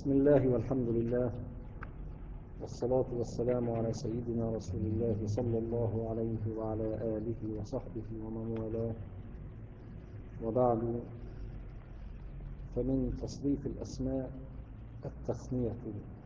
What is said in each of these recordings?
بسم الله والحمد لله والصلاة والسلام على سيدنا رسول الله صلى الله عليه وعلى آله وصحبه ومن والاه وبعد فمن تصريف الأسماء التثنية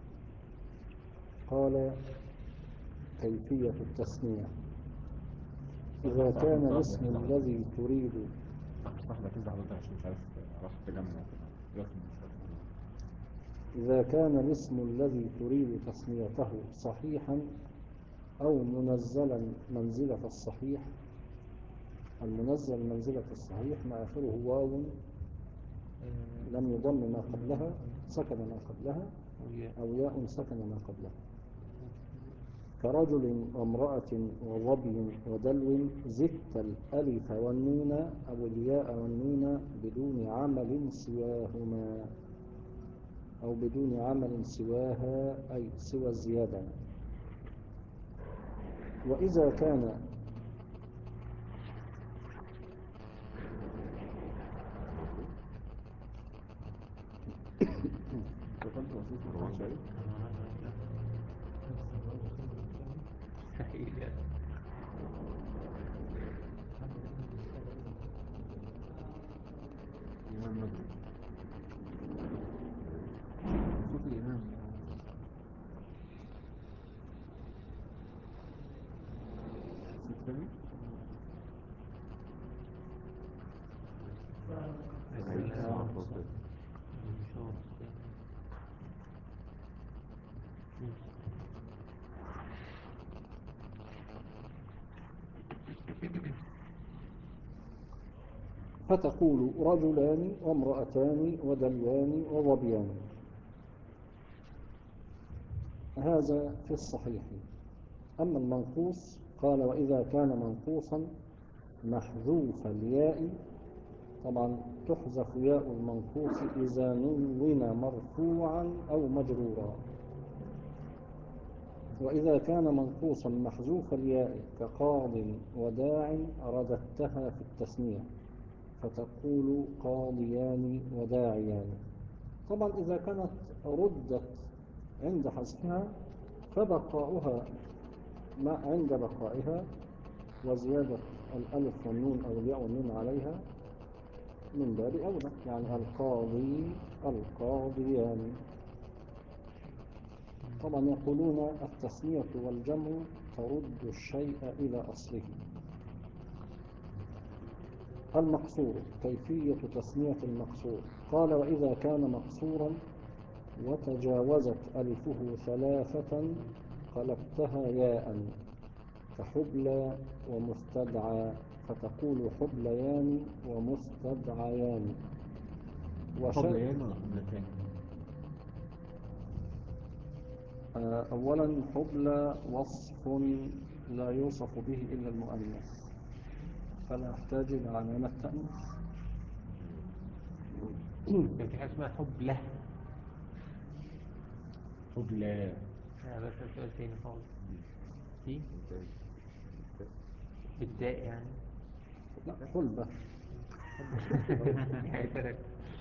قال كيفية التثنية إذا كان الاسم الذي تريد صاحبك كده حضرتك عشان مش عارف راح تجمع ياخد مش عارف إذا كان الاسم الذي تريد تسميته صحيحا أو منزلا منزلة الصحيح المنزل منزلة الصحيح ما آخره واو لم يضم ما قبلها سكن ما قبلها أو ياء سكن ما قبلها كرجل وامرأة وظبي ودلو زدت الألف والنون أو الياء والنون بدون عمل سواهما أو بدون عمل سواها أي سوى الزيادة وإذا كان دخلت وصلت مروان شاي إمام مجري صوت الإمام صوت تاني عيد ساعة صوت فتقول رجلان وامرأتان ودلوان وظبيان هذا في الصحيح أما المنقوص قال وإذا كان منقوصا محذوف الياء طبعا تحذف ياء المنقوص إذا نون مرفوعا أو مجرورا وإذا كان منقوصا محذوف الياء كقاض وداع رددتها في التثنية فتقول قاضيان وداعيان طبعا إذا كانت ردت عند حذفها فبقاؤها ما عند بقائها وزيادة الألف والنون أو الياء والنون عليها من باب أولى يعني القاضي القاضيان طبعا يقولون التثنية والجمع ترد الشيء إلى أصله المقصور كيفية تثنية المقصور قال وإذا كان مقصورا وتجاوزت ألفه ثلاثة قلبتها ياء كحبلى ومستدعى فتقول حبليان ومستدعيان وش- حبليان ولا حبلتان آه، أولا حبلى وصف لا يوصف به إلا المؤنث فلا يحتاج إلى علامة تأنيث كان في حاجة اسمها حب له حبلى لا بس ده سؤال تاني خالص في بالتاء يعني لا حلبة يعني فرق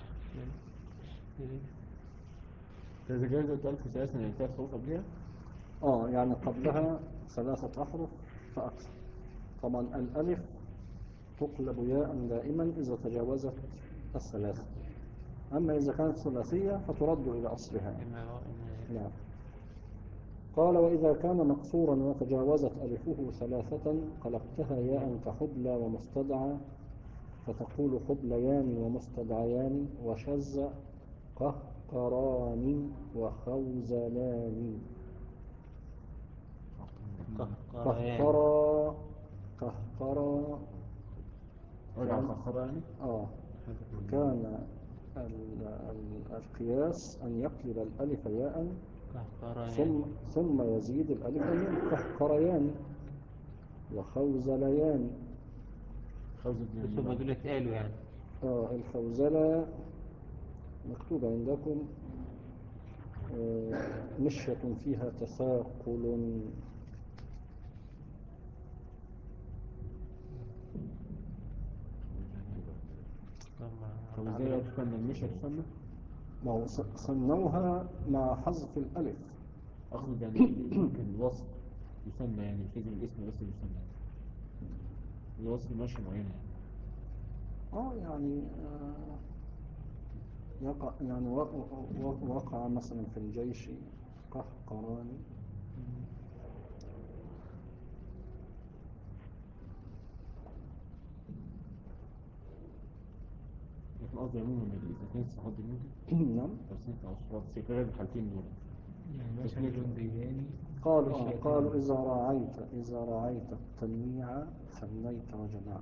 إذا جاوزت ألف ثلاثة يعني ثلاث حروف قبلها آه يعني قبلها ثلاثة أحرف فأكثر طبعا الألف تقلب ياء دائما إذا تجاوزت الثلاثة أما إذا كانت ثلاثية فترد إلى أصلها إما هو إما نعم قال وإذا كان مقصورا وتجاوزت ألفه ثلاثة قلبتها ياء كحبلى ومستدعى فتقول حبليان ومستدعيان وشز قهقران وخوزلان قهقريان قهقرا قهقرا أرجع الخخرة يعني آه كان ال- ال- القياس أن يقلب الألف ياء قهقريان ثم ثم يزيد الألف والنون قهقريان وخوزليان خوزة بس هما دول اتقالوا يعني آه الخوزلة مكتوبة عندكم آه مشية فيها تثاقل لما طب ازاي تفنى المشي تفنى ما هو س- سموها مع حذف الألف اقصد يعني ممكن الوصف يسمى يعني مش لازم الاسم بس اللي يسمى الوصف ماشي معينة يعني اه يعني آه، يقع يعني و- و- وقع مثلا في الجيش قهقراني لكن قصدي عموما إذا كانت الصفات دي ممكن نعم تصنيف أو صفات في غير الحالتين دول يعني مثلا جندياني قالوا آه الشيطان. قالوا إذا رعيت إذا رعيت التنويع ثنيت وجمعت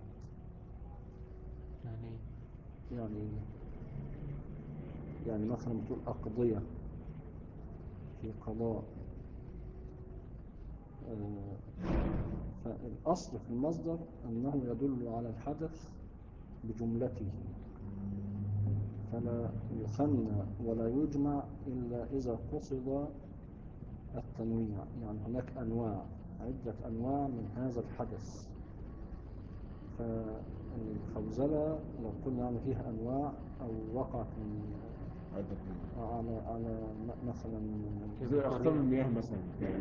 يعني يعني يعني مثلا بتقول أقضية في قضاء آه، فالأصل في المصدر أنه يدل على الحدث بجملته فلا يثنى ولا يجمع إلا إذا قصد التنويع يعني هناك أنواع عدة أنواع من هذا الحدث فالخوزلة لو قلنا يعني فيها أنواع أو وقعت من عدة على على م- مثلا زي أقسام المياه مثلا يعني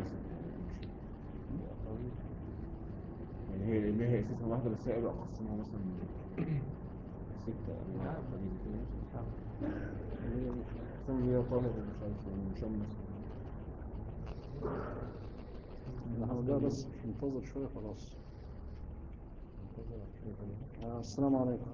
يعني هي المياه هي أساسا واحدة بس هي أقسمها مثلا ستة أو نعم. حاجة زي كده مثلا صح. هي أقسام المياه طاهر ومش عارف ومشمس نحن ده بس انتظر شوية خلاص آه، السلام عليكم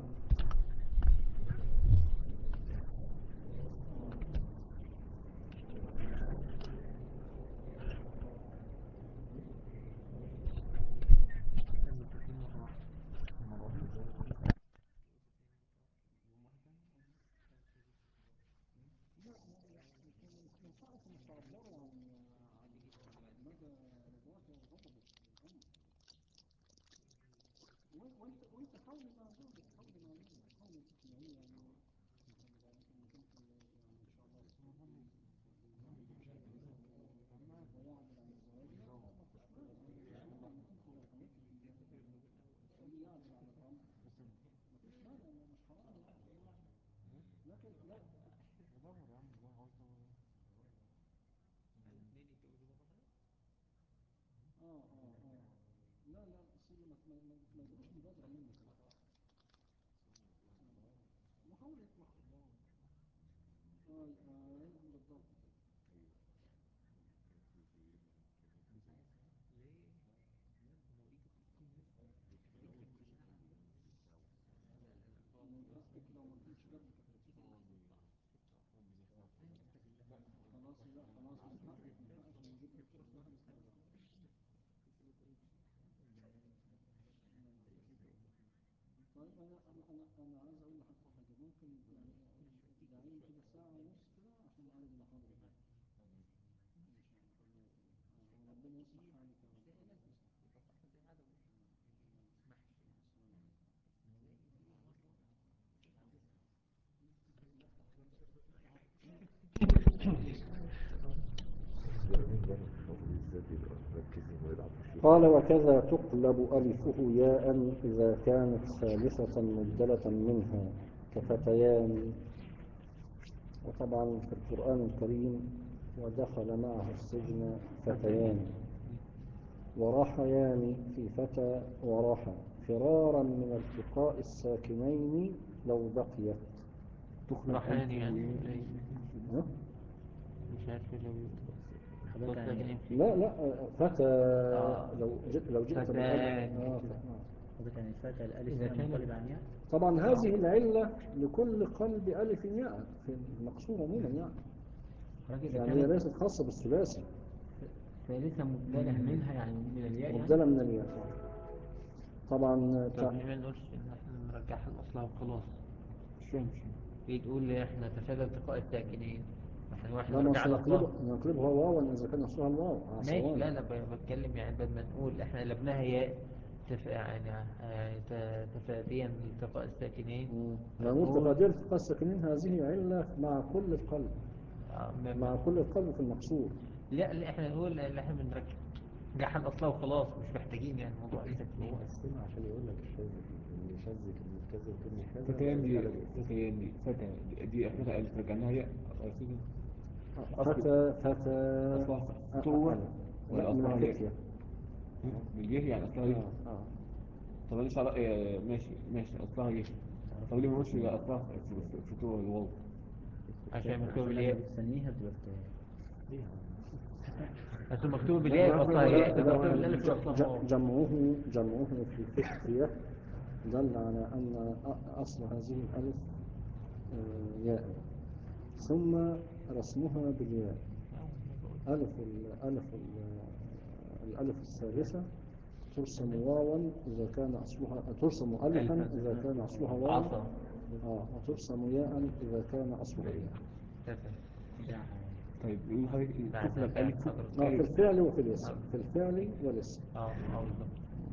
لا لا أصل ما ما ما ما يجيبوش مبادرة منك محاولة محاولة آه آه بالضبط متأكد لو ما كنتش جاب لك خلاص لا خلاص من حقك من حقك نجيب دكتور في واحد طيب انا انا انا انا عايز اقول لحضرتك حاجه ممكن يعني دعيني كده ساعه ونص كده عشان عندي محاضره ان شاء الله آه، ربنا يصلح حالك يا رب قال وكذا تقلب ألفه ياء إذا كانت ثالثة مبدلة منها كفتيان وطبعا في القرآن الكريم ودخل معه السجن فتيان ورحيان في فتى ورحى فرارا من التقاء الساكنين لو بقيت تخلق رحاني ألف يعني و- زي- ها؟ مش عارف لو حضرتك يعني لا لا فتى آه. لو جئت لو جئت فتان بالألف آه، كده. ف- حضرتك يعني فتى الألف إذا هنا كان- منقلب عن ياء طبعا هذه العلة لكل قلب ألف ياء في المقصود عموما يعني حضرتك إذا يعني هي كانت ليست خاصة بالثلاثي ثالثة مبدلة منها يعني من الياء يعني مبدلة من الياء طبعا طب تع- ليه ما نقولش إن إحنا نرجعها لأصلها وخلاص مش فاهم مش فاهم ليه تقول لي إحنا تفادى التقاء الساكنين إحنا واحنا لا ما رجعنا سنقلبها لأصلها نقلبها واوا إذا كان أصلها الواو ماشي عصوان. لا لا ب- بتكلم يعني بدل ما نقول احنا قلبناها ياء تف... يعني يعني ت- تفاديا لالتقاء الساكنين مم. نقول نقول- تفاديل التقاء الساكنين هذه علة مع كل القلب آه، ما- مع ما- كل القلب في المقصود لا لا احنا نقول ان احنا بنرجعها لاصلها وخلاص مش محتاجين يعني موضوع الساكنين هو قسمها عشان يقول لك الشاذ اللي شاذ كلمة كذا وتبني كذا فتيان دي على الاسم. فتيان دي فتى دي- دي اخرها الف رجعناها ياء أصل- فتى فتى أصلها أ- فتوة ألف. ولا لا، من أصلها الفتية ياء باليه يعني اصلها ايه آه، آه. طب انا شعر إيه، ماشي ماشي اصلها ايه طب ليه ما قلتش يبقى اصلها في- في- في فتوة الواو عشان مكتوب عشان بالياء لما بتسميها بتبقى فتاة ليه يا عم؟ عشان مكتوب بالياء يبقى اصلها لا، ياء لا، ده مكتوب بالالف يبقى ج- اصلها واو ج- جمعه جمعه في الفتية دل على أن أ- أصل هذه الألف آه، ياء ثم رسمها بالياء ألف ال- ألف ال- الألف الثالثة ترسم واوا إذا كان أصلها ترسم ألفا إذا كان أصلها واوا عصا آه وترسم ياء إذا كان أصلها ياء فتى طيب يقول حضرتك إيه؟ بعد تقلب بعد الف حضرتك. آه في الفعل وفي الاسم في الفعل والاسم اه اه بالظبط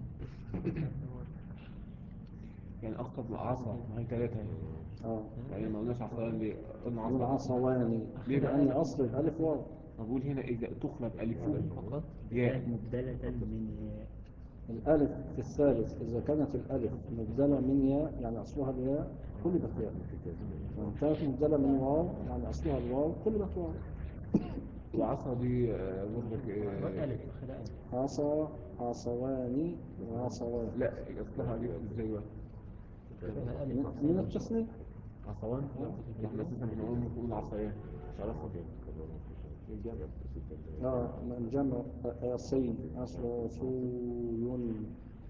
يعني اقرب عصا ما هي ثلاثة آه يعني ما قلناش عصا ليه قلنا من عصا عصواني ليه بقى؟ لأن أصل الألف واو بقول هنا اذا تخلب الفهم فقط ياء مبدلة من ياء الألف في الثالث إذا كانت الألف مبدلة من ياء يعني أصلها الياء قلبت ياء وإن كانت مبدلة من واو يعني أصلها الواو قلبت واو وعصا دي آه، برضك آه، ألف آخر ألف عصا عصواني وعصوان لا اصلها الف ازاي بقى من من التسنية عصوان احنا اساسا بنقول بنقول عصايان مش عارفها الجمع آه من جمع عصي أصل صوي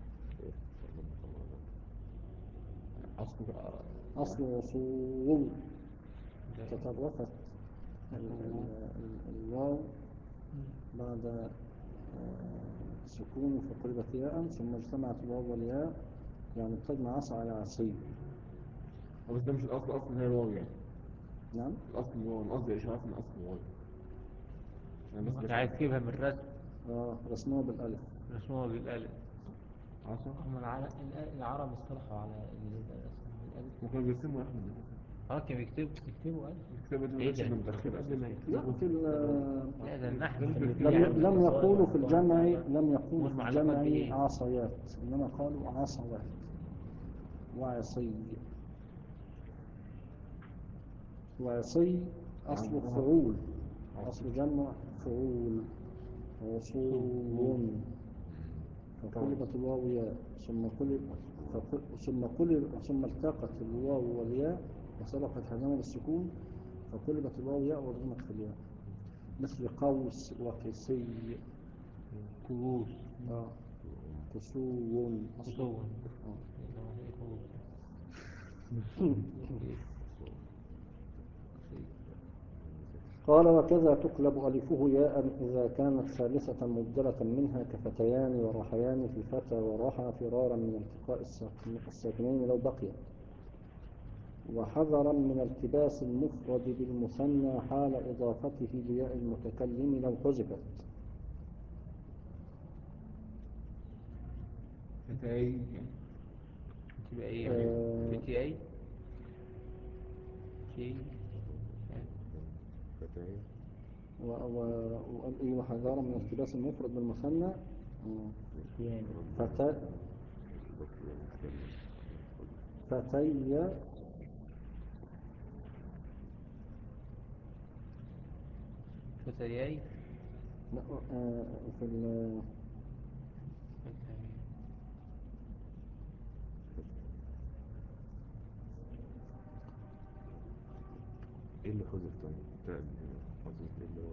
اصل أصل صول تطرفت ال- ال- ال- الواو بعد آه، سكون فقلبت ياء ثم اجتمعت الواو والياء يعني بتجمع عصا على عصي بس ده مش الاصل اصلا هي الواو يعني نعم الاصل الواو انا قصدي اشاره ان اصل الواو انا بس انت عايز تجيبها من الرسم آه رسموها بالألف رسموها بالالف عصا هم العرب, العرب اصطلحوا على الاسم بالألف وكانوا بيرسموا يا احمد اه كان بيكتب يكتبوا ألف الكتابه دي إيه ده؟ كنا متاخر قبل ما لا في ال- لا ده النحو لم لم يقولوا في الجمع لم يقولوا في والمعلقات الجمع بإيه؟ عصيات إنما قالوا عصوات وعصي وعصي أصل فعول أصل جمع فعول وصول فقلبت الواو ياء ثم قلب فقل- ثم قلب ثم التقت الواو والياء وسبقت هذان بالسكون فقلبت الواو ياء وضمت في الياء مثل قوس وقسي كؤوس آه. قسو أصل قصوة آه. قال وكذا تقلب ألفه ياء إذا كانت ثالثة مبدلة منها كفتيان ورحيان في فتى ورحى فرارا من التقاء الساكن- الساكنين لو بقي وحذرا من التباس المفرد بالمثنى حال إضافته لياء المتكلم لو حذفت فتاي تبقى ايه آه. في تي اي تي فتاة و- و- وقال إيه وحذرا من التباس المفرد بالمثنى مم. يعني فتى فتي فتياي لا، آه، في ال- فتياي. ايه اللي حذف طيب؟ تاء حذف ايه اللي هو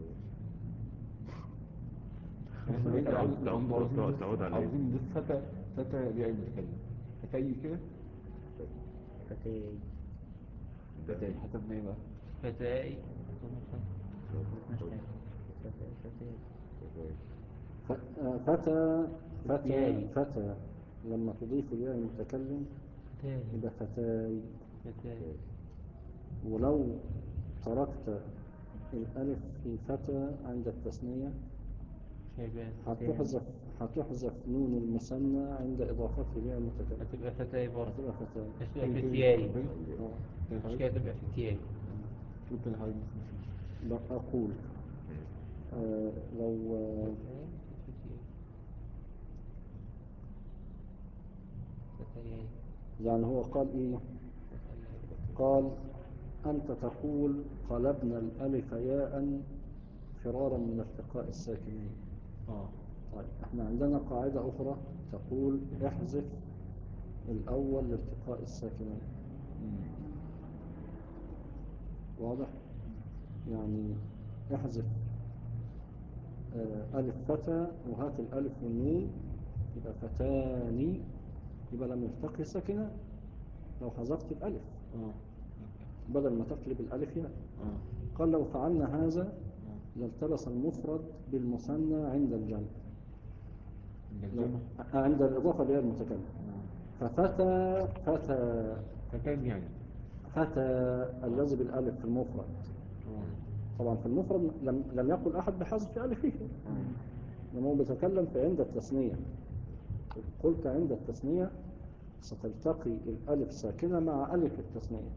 تعود- تعود- تعود- تعود على إيه؟ عاوزين نضيف فتى فتى ياء المتكلم فتاي كده فتاي فتاي حسبنا ايه بقى فتاي مش تاني فتاي فتاي فتاة ف- آه، فتى فتى ياي. فتى لما تضيف الياء المتكلم فتاي يبقى فتاي فتاي ولو تركت الألف في فتى عند التثنية شيبان هتحذف هتحذف نون المثنى عند إضافته الياء المتكلم هتبقى فتاي برضه هتبقى فتاي مش تبقى فتياي آه. مش كده تبقى فتياي قلت لحضرتك بس مش بقى أقول آه لو آه فتاي فتياي فتياي يعني هو قال إيه قال أنت تقول قلبنا الألف ياء فرارا من التقاء الساكنين اه طيب احنا عندنا قاعدة أخرى تقول احذف الأول لالتقاء الساكنين مم. واضح يعني احذف آه، ألف فتى وهات الألف والنون يبقى فتاني يبقى لم يلتقي ساكنة لو حذفت الألف اه بدل ما تقلب الألف ياء اه قال لو فعلنا هذا اه لالتبس المفرد بالمثنى عند الجمع الجمع آه، عند الإضافة لها المتكلم اه ففتى فتى فتان يعني فتى الذي بالألف في المفرد اه طبعا في المفرد لم, لم يقل أحد بحذف ألفه لما هو بيتكلم في عند التثنية قلت عند التثنية ستلتقي الألف ساكنة مع ألف التثنية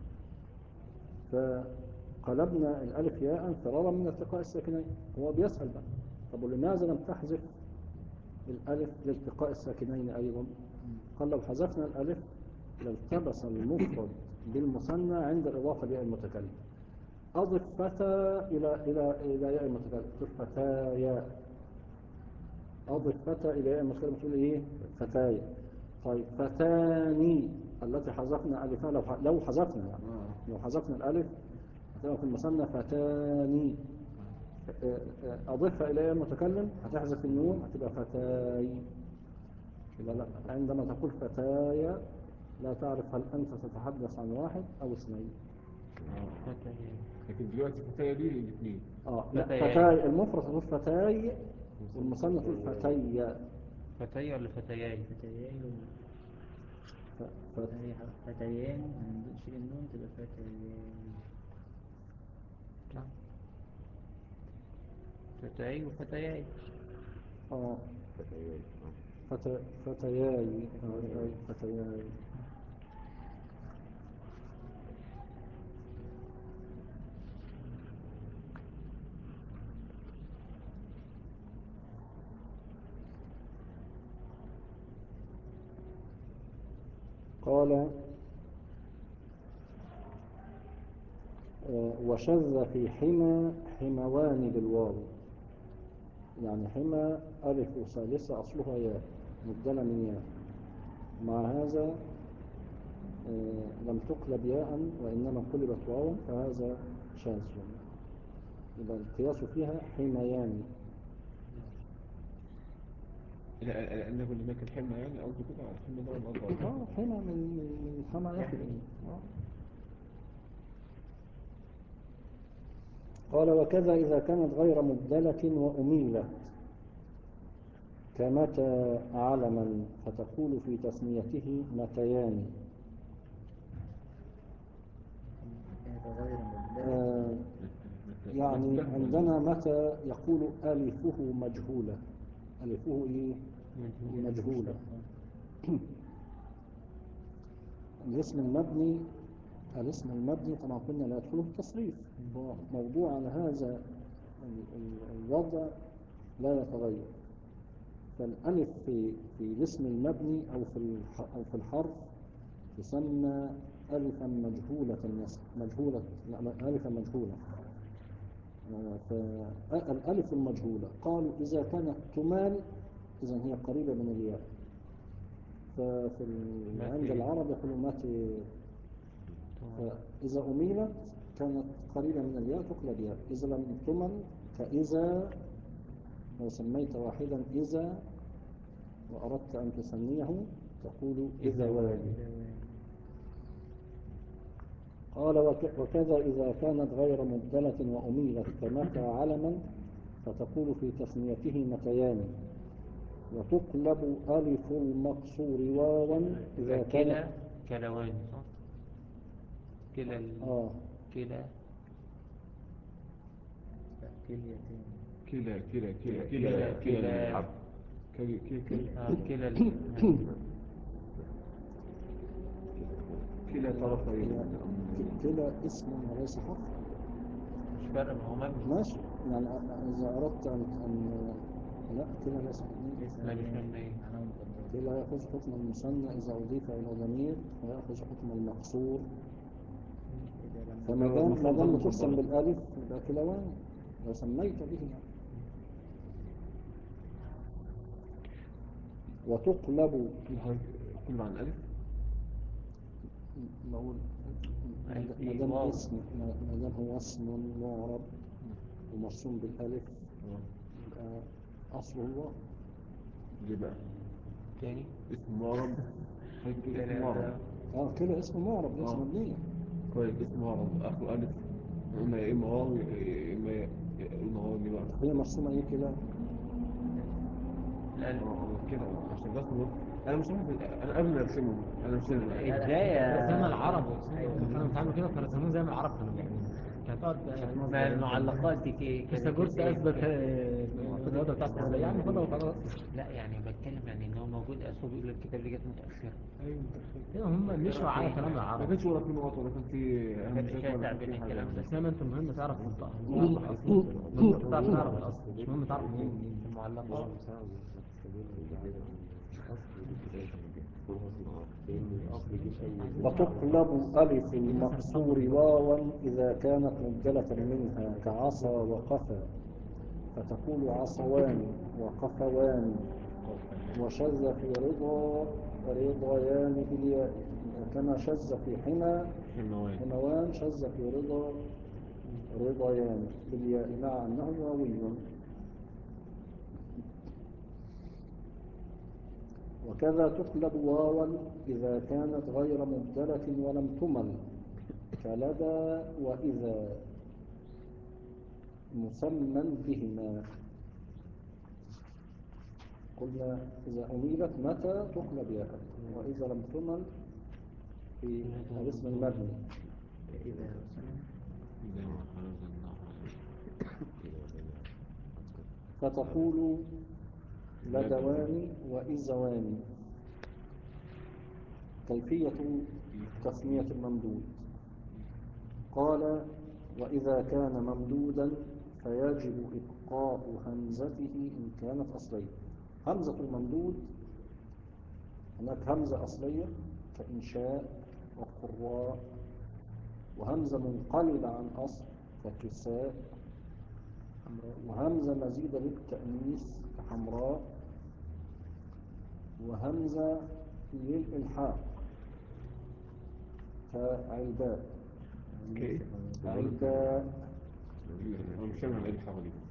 فقلبنا الألف ياء فرارا من التقاء الساكنين هو بيسأل بقى طب ولماذا لم تحذف الألف لالتقاء الساكنين أيضا قال لو حذفنا الألف لالتبس المفرد بالمثنى عند الإضافة لياء المتكلم أضف فتى إلى إلى إلى ياء المتكلم تقول فتايا أضف فتى إلى ياء المتكلم تقول إيه فتايا طيب فتاني التي حذفنا ألفها لو ح- لو حذفنا يعني اه لو حذفنا الألف هتبقى في المثنى فتاني آه، آه، أضفها إلى ياء المتكلم هتحذف النون هتبقى فتاي يبقى لا عندما تقول فتايا لا تعرف هل أنت تتحدث عن واحد أو اثنين اه فتيان لكن دلوقتي فتاة دي الاثنين اه لا فتيان. فتاي المفرد تقول فتاي والمثنى تقول فتي فتي ولا فتياي فتيان ف... ف... فتيان من شيل النون تبقى فتيان نعم فتاي وفتياي اه فتيان اه فت... فتياي آه، أي فتياي قال آه، وشذ في حمى حموان بالواو يعني حمى ألف ثالثة أصلها ياء مبدلة من ياء مع هذا آه، لم تقلب ياء وإنما قلبت واو فهذا شاذ يبقى القياس فيها حميان لا لأنه لما كان حلم يعني قصده كده الحلم ده ولا قصده اه حمى من من من حمى يحمي آه. قال وكذا إذا كانت غير مبدلة وأميلت كمتى علما فتقول في تثنيته متيان كانت غير مبدلة آه يعني عندنا متى يقول ألفه مجهولة ألفه إيه مجهولة الاسم المبني الاسم المبني طبعا قلنا لا يدخله التصريف هو موضوع على هذا ال- ال- الوضع لا يتغير فالألف في في الاسم المبني أو في الح- أو في الحرف تسمى ألفا مجهولة النسب مجهولة لا، ألفا مجهولة آه، فالألف المجهولة قالوا إذا كانت تمال إذا هي قريبة من الياء ففي ال- عند متى. العرب يقولوا متى فإذا أميلت كانت قريبة من الياء تقلب ياء إذا لم تمل فإذا لو سميت واحدا إذا وأردت أن تسميه تقول إذا إذا والي قال وك- وكذا إذا كانت غير مبدلة وأميلت كمتى علما فتقول في تسميته متيان وتقلب ألف المقصور واوا إذا يبقى كانت كلا كلوان صح كلا ال... آه كلا كليتين كلا كلا كلا كلا- كلا كلا- كلا العبد كلا كلا كلا آه كلا ال... كلا طرفي ك- كلا اسم وليس حرف مش فارق ما هو مبني ماشي يعني أ- إذا أردت أن, أن لا كلا ليس لا مش مبني معناه مقدر كلا يأخذ حكم المثنى إذا أضيف إلى ضمير ويأخذ حكم المقصور فما دام ما دام ترسم بالألف يبقى كلوان لو سميت به يعني. وتقلب كله عن ألف نقول ما ألف ما دام واو. اسم ما ما دام هو اسم معرب ومرسوم بالألف اه يبقى أصله الواو ليه بقى تاني اسم معرب هيكتب اسم معرب اه كده اسم معرب ليس آه. مبنيا كويس اسم معرب آخره ألف قلنا يا إما واو يا إما يا قلنا واو دي بقى هي مرسومة ايه كده الألف اه كده عشان ده اسمه أنا مش عارف أنا قبل ما أرسمه أنا مش عارف ازاي يا- رسمنا العرب هم كانوا بيتعاملوا كده فرسموه زي ما العرب كانوا بيعملوا كانت تقعد ما المعلقات دي كي- كانت فيثاغورس إيه؟ اثبت آه، الرياضه بتاعت الرياضه يعني خدها وخلاص لا يعني بتكلم يعني ان هو موجود اصله بيقول الكتاب دي جت متاخره ايوه هم مشوا على كلام ما العرب كانش ولا في نقط ولا كان في أهم كان شيء شاتع ولا كان بين في حاجة الكلام ده. بس انما انت المهم تعرف تنطقها تعرف الاصل المهم انت تعرف تعرف الاصل مش مهم تعرف منين منين المعلقات وتقلب ألف المقصور واوا إذا كانت مبدلة منها كعصا وقفا فتقول عصوان وقفوان وشذ في رضا رضيان بالياء كما شذ في حمى حموان حموان شذ في رضا رضيان بالياء مع أنه واوي وكذا تقلب واوا إذا كانت غير مبدلة ولم تمل كلدى وإذا مسمى بهما قلنا إذا أميلت متى تقلب ياء وإذا لم تمل في الاسم المبني زي ما حرز النحو فتقول لدوان وإزوان كيفية تسمية الممدود قال وإذا كان ممدودا فيجب إبقاء همزته إن كانت أصلية همزة الممدود هناك همزة أصلية كإنشاء وقراء وهمزة منقلبة عن أصل ككساء وهمزة مزيدة للتأنيث كحمراء وهمزة للإلحاق كعلباء كيف؟ علباء أنا مش فاهم إيه الحاجة دي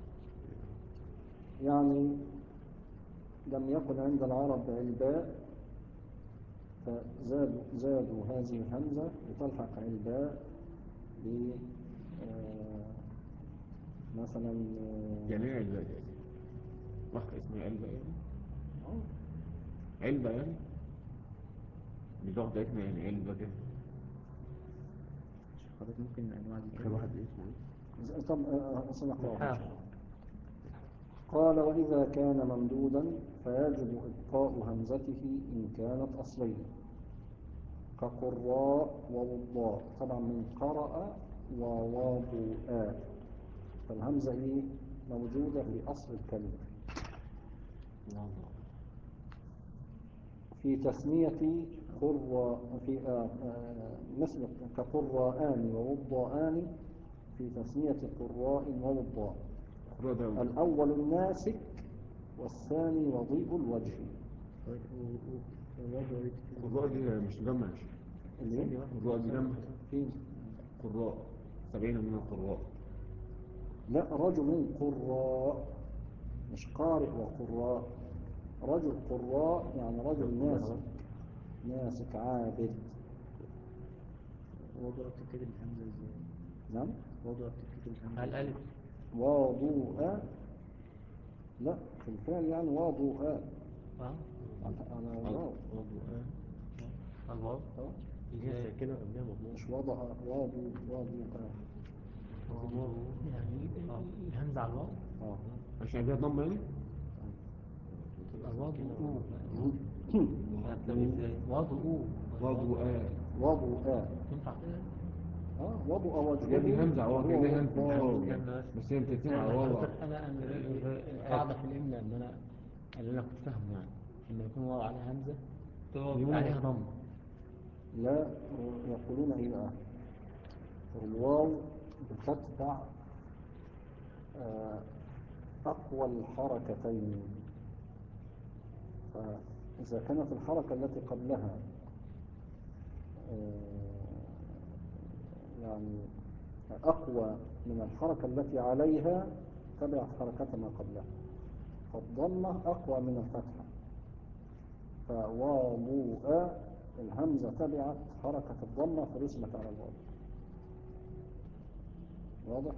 يعني لم يكن عند العرب علباء فزادوا زادوا هذه الهمزة لتلحق علباء ب آه، مثلا آه، يعني إيه علبة يعني؟ واحدة اسمها علبة يعني؟ آه، علبة يعني؟ مش واحدة اسمها يعني علبة كده حضرتك ممكن انواع دي آخر واحد إيه اسمه إيه؟ طب آه، سنقرأها إن آه. شاء الله قال وإذا كان ممدودا فيجب إبقاء همزته إن كانت أصلية كقراء ووضاء طبعا من قرأ ووضوء فالهمزة إيه موجودة في أصل الكلمة واضح. في تسمية قراء في آه آه مثل كقراءان ووضاءان في تسمية قراء ووضاء قراء ده الأول الناسك والثاني وضيء الوجه قراء دي مش جمع مش اللي قراء دي جمع فين قراء سبعين من القراء لا رجل قراء مش قارئ وقراء رجل قراء يعني رجل ناسك ناسك عابد وضع بتتكتب الهمزه ازاي نعم وضع بتتكتب الهمزه على الألف وضوء لا في الفعل يعني وضوء اه على الواو الواو آه، ازاي كده قبلها مضمون مش وضع وضوء وضوء يعني الهمزه على الواو اه عشان فيها ضمة يعني؟ تبقى وضع طب ازاي وضع وضوء وضوء تنفع كده اه وضوء وجهه هي دي همزة عوض وهو كان لها همزة وضوء. الواو يعني. بس هي بتتسمع انا واو حضرتك انا انا قاعده في الاملاء ان انا اللي انا كنت فاهمه يعني لما يكون واو عليها همزة تبقى بيقول عليها عليها ضم لا يقولون ايه بقى الواو بتتبع آه، أقوى الحركتين فإذا كانت الحركة التي قبلها آه، يعني أقوى من الحركة التي عليها تبعت حركة ما قبلها فالضمة أقوى من الفتحة فواضوء الهمزة تبعت حركة الضمة فرسمت على الواو واضح؟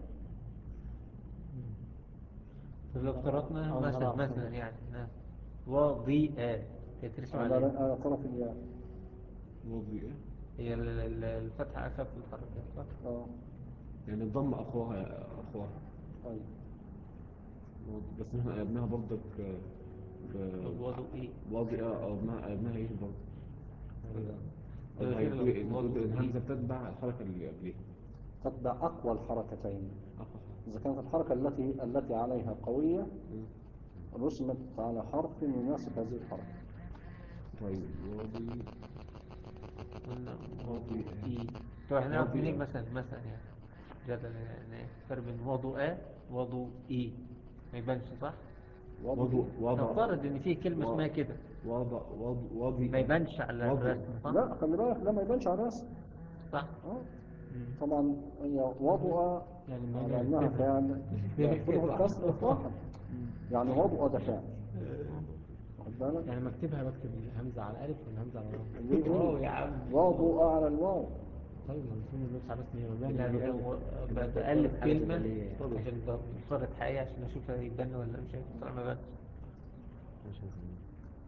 طب لو افترضنا أو مثلا نرى مثلا خير. يعني نعم وضيئة هي ترسم على على على طرف الياء واضي ايه هي ال- ال- الفتحة أخف الحركات صح؟ اه يعني الضم اخوها اخوها طيب واضي. بس احنا قلبناها برضك آه، في وضوء إيه؟ واضي اه قلبناها قلبناها ايه برضه طيب هي كده بتقول إيه؟ وضوء بتقول إيه؟ الهمزه بتتبع الحركه اللي قبليها تتبع أقوى الحركتين أخوها. إذا كانت الحركة التي التي عليها قوية مم. رسمت على حرف يناسب هذه الحركة طيب واضي قلنا وضوء وضوء إيه؟ إيه؟ طب احنا نعرف وضوء منين إيه؟ مثلا مثلا يعني جدلا يعني فرق بين وضوء وضوء إيه؟ ما يبانش صح؟ وضو وضع نفترض إن في كلمة و- اسمها كده وضع وض وضي ما يبانش على وضوء. الرسم صح؟ لا خلي بالك ده ما يبانش على الرسم صح؟ آه. مم. طبعا هي وضع يعني ما على يجي أنها نكتبها. فعل لا يدخله الكسر إطلاقا يعني وضع ده فعل واخد بالك؟ يعني ما اكتبها بكتب الهمزة على الألف والهمزة على الواو ليه واو إيه؟ يا عم وضع على الواو طيب ما المفروض ما يبانش على الرسم هي مباني لا يعني لا ألف. هو إنما ب- تقول بألف حاجة كلمة بدلية. عشان بصورة حقيقة عشان أشوف هيبان ولا مش هيبان طبعا ما بانش مش هزمين.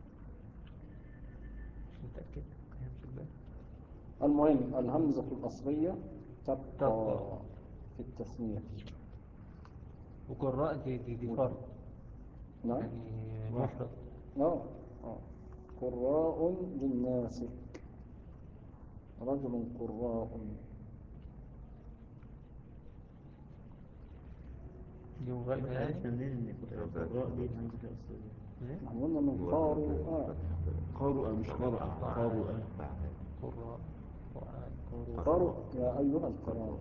مش متأكد هي مش هتبان المهم الهمزة الأصلية تبقى تبقى. في التثنية وقراء دي دي, دي فرد نعم يعني مفرد اه اه قراء للناس رجل قراء دي مغالبة يعني عرفنا منين ان القراء دي الهمزة الأصلية إيه؟ احنا قلنا من قارئ قارئ مش قارئ قارئ قراء قراء قارئ يا أيها القراء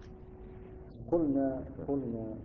قلنا قلنا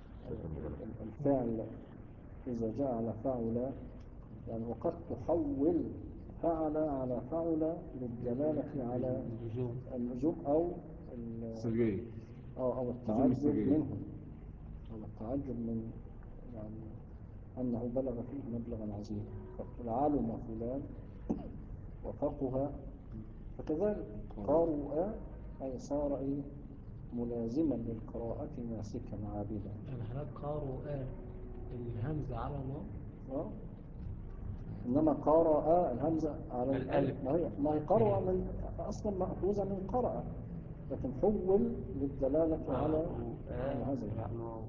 الفعل إذا جاء على فعل يعني وقد تحول فعل على فعل للدلالة على اللزوم اللزوم أو ال- سجاي أو أو لزوم التعجب السجاير. منه أو التعجب من يعني أنه بلغ فيه مبلغا عظيما فقل علم فلان وفقه فكذلك قارئ أي صار إيه ملازما للقراءة ناسكا عابدا يعني حضرتك قارئ الهمزة على الواو آه. إنما قرأ الهمزة على الألف. ما هي ما هي قرأ من أصلا مأخوذة من قرأ لكن حول للدلالة على على هذا الفعل.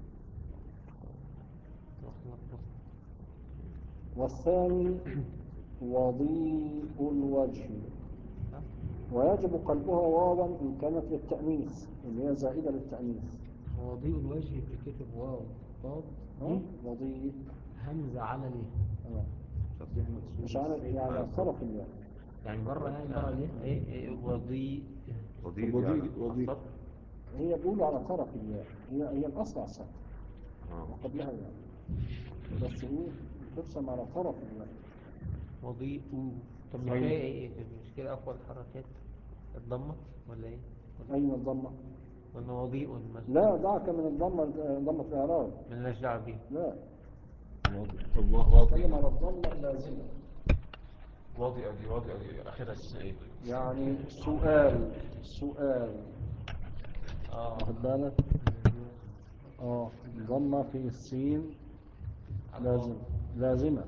والثاني وضيء الوجه ويجب قلبها واوا إن كانت للتأنيث اللي هي زائدة للتأنيث هو ضيء الوجه بكتب واو ضاد آه، وضيء همزة على ليه آه. مش عارف يعني على طرف الياء يعني بره يعني بره ليه ايه ايه وضيء طب وضي وضي هي بيقولوا على طرف الياء هي هي الأصل على السطر وقبلها الياء بس ايه بترسم على طرف الياء وضيء طب مش صحيح. هي ايه مش كده أقوى الحركات الضمة ولا ايه ولا أين الضمة؟ ولا وضيء مثلا لا دعك من الضمة ضمة الإعراب ملناش دعوة بيه لا طب واضي نتكلم على الضمة اللازمة واضي ادي واضي ادي اخرها اسمها ايه يعني سؤال سؤال اه واخد بالك اه ضمة في السين لازم لازمة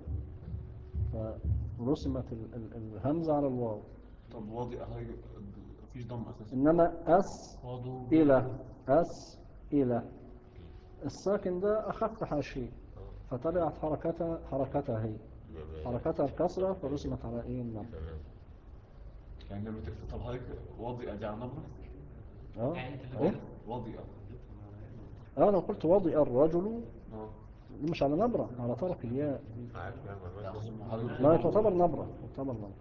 فرسمت ال- ال- الهمزة على الواو طب واضي اهي مفيش ضم اساسا إنما أس وضوء إلى أس إلى الساكن ده أخف حاشية فطلعت حركتها حركتها هي حركتها الكسرة فرسمت على إيه النبض يعني لما تكتب طب هيك واضي ادي على نبره اه يعني انت أهو. اللي واضي اه لو قلت وضع الرجل اه مش على نبرة على طرف الياء عارف يا لا عم أظن حضرتك لا تعتبر نبرة تعتبر نبرة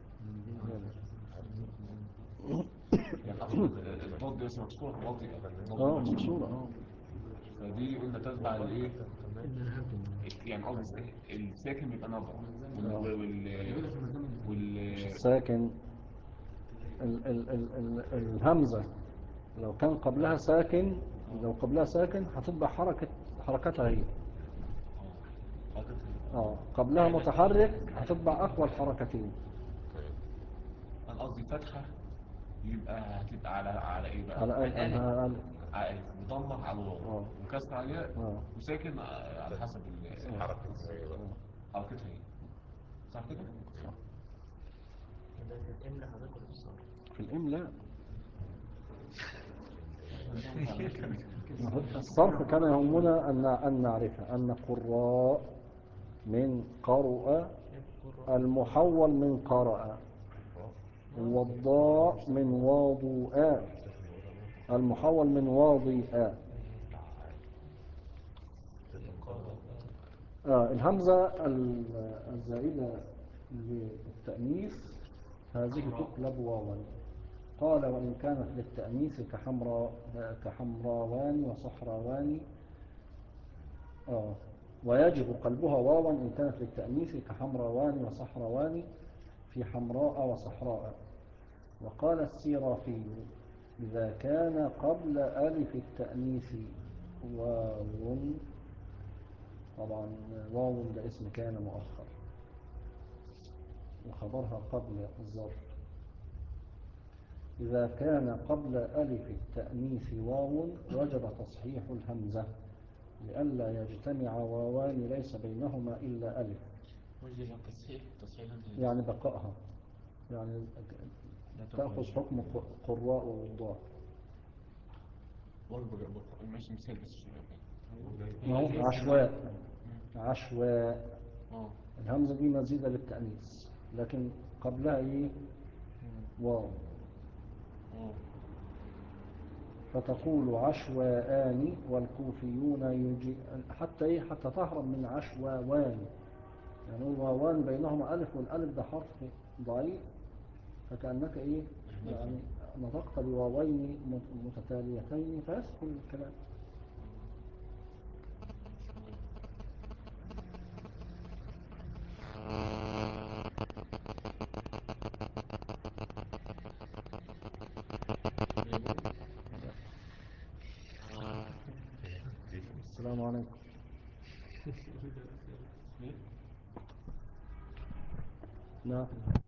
يعني أقصد الضاد دي بس مكسورة واطئة اه مكسورة اه فدي قلنا تتبع الايه يعني قصدي الساكن بيبقى نبرة وال وال وال الساكن ال ال ال ال الهمزة لو كان قبلها ساكن لو قبلها ساكن هتبقى حركة حركتها هي اه قبلها متحرك هتبقى أقوى الحركتين انا قصدي فتحة يبقى هتبقى على على ايه بقى؟ على ال على ال على الف مضمة على الواو اه. وكسر على الياء اه. وساكن على حسب ال- الحركة ازاي بقى حركتها ايه صح كده؟ ده في الإملة حضرتك ولا في الصرف؟ في الإملاء الصرف كان يهمنا أن أن نعرف أن قراء من قرأ المحول من قرأ والضاء من واضوء المحول من واضئ آه الهمزة ال- الزائدة للتأنيث هذه تقلب واوا قال وإن كانت للتأنيث كحمراء كحمراوان وصحراوان آه ويجب قلبها واوا إن كانت للتأنيث كحمراوان وصحراوان في حمراء وصحراء وقال السيرافي إذا كان قبل ألف التأنيث واو طبعا واو ده اسم كان مؤخر وخبرها قبل الظرف إذا كان قبل ألف التأنيث واو وجب تصحيح الهمزة لئلا يجتمع واوان ليس بينهما إلا ألف وجه تصحيح تصحيح الهمزة. يعني بقائها يعني لا تأخذ تخرج. حكم ق- قراء ووضاء برضه برضه ماشي مثال بس ما هو عشواء عشواء اه الهمزة دي مزيدة للتأنيث لكن قبلها ايه واو اه فتقول عشواءان والكوفيون يجي حتى ايه حتى تهرب من عشواوان يعني هو واوان بينهما ألف والألف ده حرف ضعيف فكأنك ايه يعني نطقت بواوين مت- متتاليتين فيسهل الكلام السلام عليكم نعم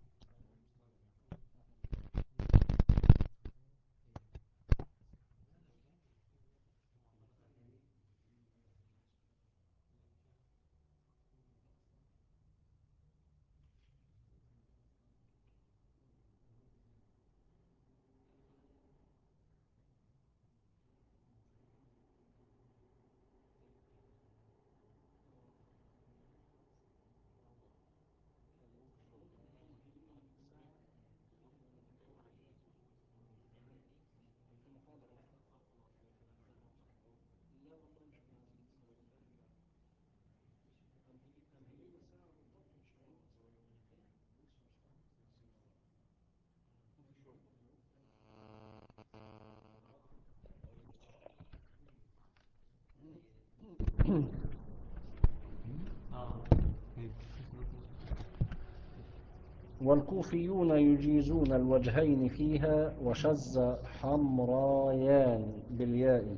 والكوفيون يجيزون الوجهين فيها وشز حمرايان بالياء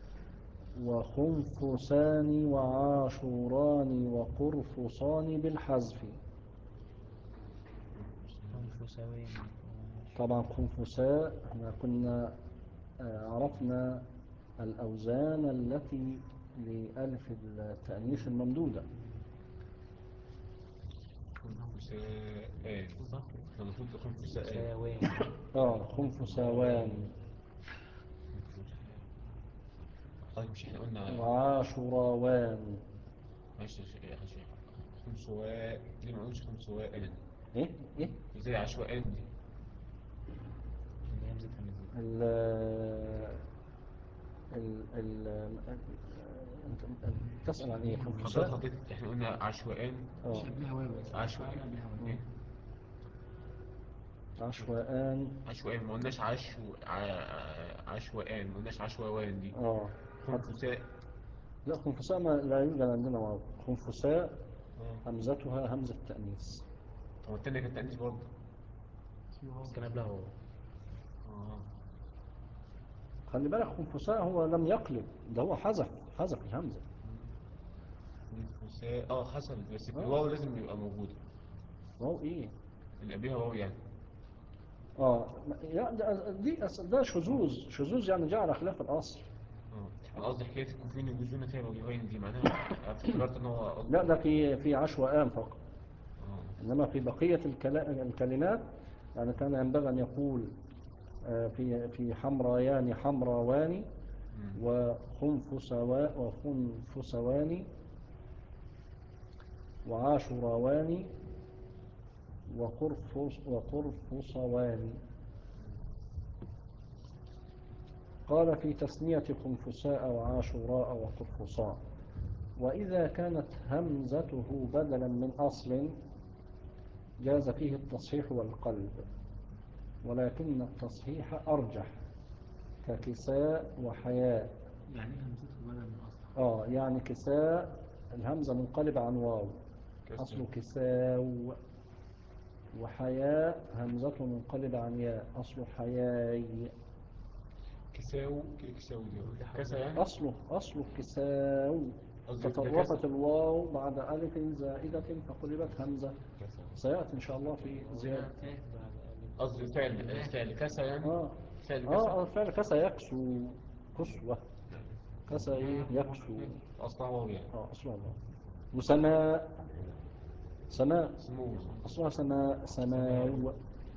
وخنفسان وعاشوران وقرفصان بالحذف خنفساوين طبعا خنفساء احنا كنا آه، عرفنا الأوزان التي لألف التأنيث الممدودة خنفساء صح؟ احنا المفروض خنفساء خنفساوين اه خنفساوان طيب مش احنا قلنا وعاشوراوان ماشي يا شيخ- يا شيخ خمسواء ليه ما قلتش خمسواء ايه ايه ازاي عشوائيا دي اللي همزة همزة ال ال ال- ال- انت انت تسأل عن ايه حضرتك خنفساء حطيت احنا قلنا عشوائيا اه قبلها واو بس عشوائي مم. عشوائان عشوائيا ما قلناش عشو ع- عشوائيان ما قلناش عشوائيان دي اه خنفساء لا خنفساء ما لا يوجد عندنا واو خنفساء اه همزتها همزة تأنيث طب التانية كانت تأنيث برضه بس كان قبلها هو اه خلي بالك خنفساء هو لم يقلب ده هو حذف حذف الهمزة خنفساء اه حصل بس آه. الواو لازم يبقى موجود واو ايه اللي قبلها واو يعني اه يا ده دي أس- ده شذوذ شذوذ يعني جعل خلاف الأصل اه انا قصدي حكاية الكوفيين يجوزون فيها وجهين دي معناها أنا افتكرت ان هو قصدي- لا ده في في عشوائان فقط اه إنما في بقية الكلا- الكلمات يعني كان ينبغي أن يقول آه، في في حمرايان حمراوان مم. وخنفسوا وخنفسوان وعاشراوان وقرفص وقرفصوان قال في تثنية خنفساء وعاشوراء وقرفصاء وإذا كانت همزته بدلا من أصل جاز فيه التصحيح والقلب ولكن التصحيح أرجح ككساء وحياء يعني ايه همزته بدل من اصلا آه يعني كساء الهمزة منقلبة عن واو كسر. أصله كساو وحياء همزته منقلبة عن ياء أصله حياي كساو كساو دي كسا يعني أصله أصله كساو قصدي ده تطرفت كسا. الواو بعد ألف زائدة فقلبت همزة كسا. سيأتي إن شاء الله في زيادة قصدي فعل فعل كسا يعني آه فعل آه كسا آه، فعل كسا يكسو كسوة كسا إيه يكسو اصلها واو يعني آه أصلها الله وسماء سماء سمو أصلها سماء سماو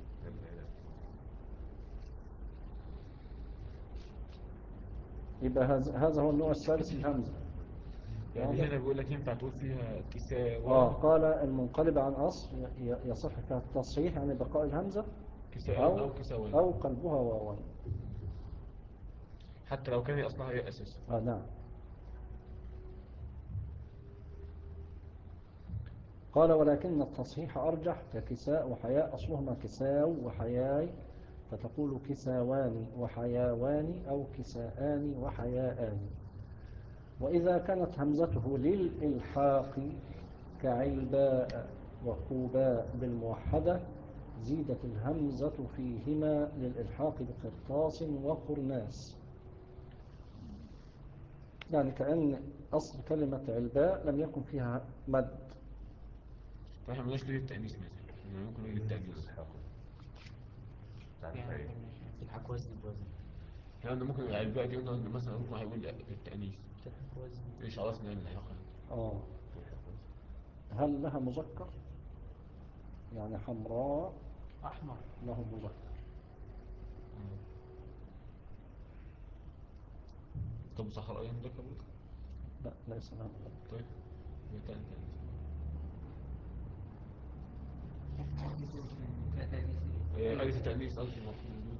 يبقى هذا هذا هو النوع الثالث من الهمزة يعني هنا بيقول لك ينفع تقول فيها كساء آه قال المنقلب عن أصل ي- يصح فيها التصحيح يعني بقاء الهمزة كساء أو او كساوان أو قلبها واوا حتى لو كان هي اصلها هي اساسا آه نعم قال ولكن التصحيح أرجح ككساء وحياء أصلهما كساو وحياي فتقول كساوان وحياوان أو كساءان وحياءان وإذا كانت همزته للإلحاق كعلباء وقوباء بالموحدة زيدت الهمزة فيهما للإلحاق بقرطاس وقرناس يعني كأن أصل كلمة علباء لم يكن فيها مد فاحنا مالناش ليه التأنيث مثلا إحنا ممكن نقول التأنيث تلحق وزن بوزن يعني ممكن العلباء دي قلنا مثلا ممكن هيقول التأنيث تلحق وزن ايش عرفنا ان الحلقة آه هل لها مذكر يعني حمراء أحمر له مذكر طب صحراء ايام ده كبوت لا ليس لها مذكر طيب يبقى تاني تأنيث هي آلة التأنيث قصدي المفروض موجود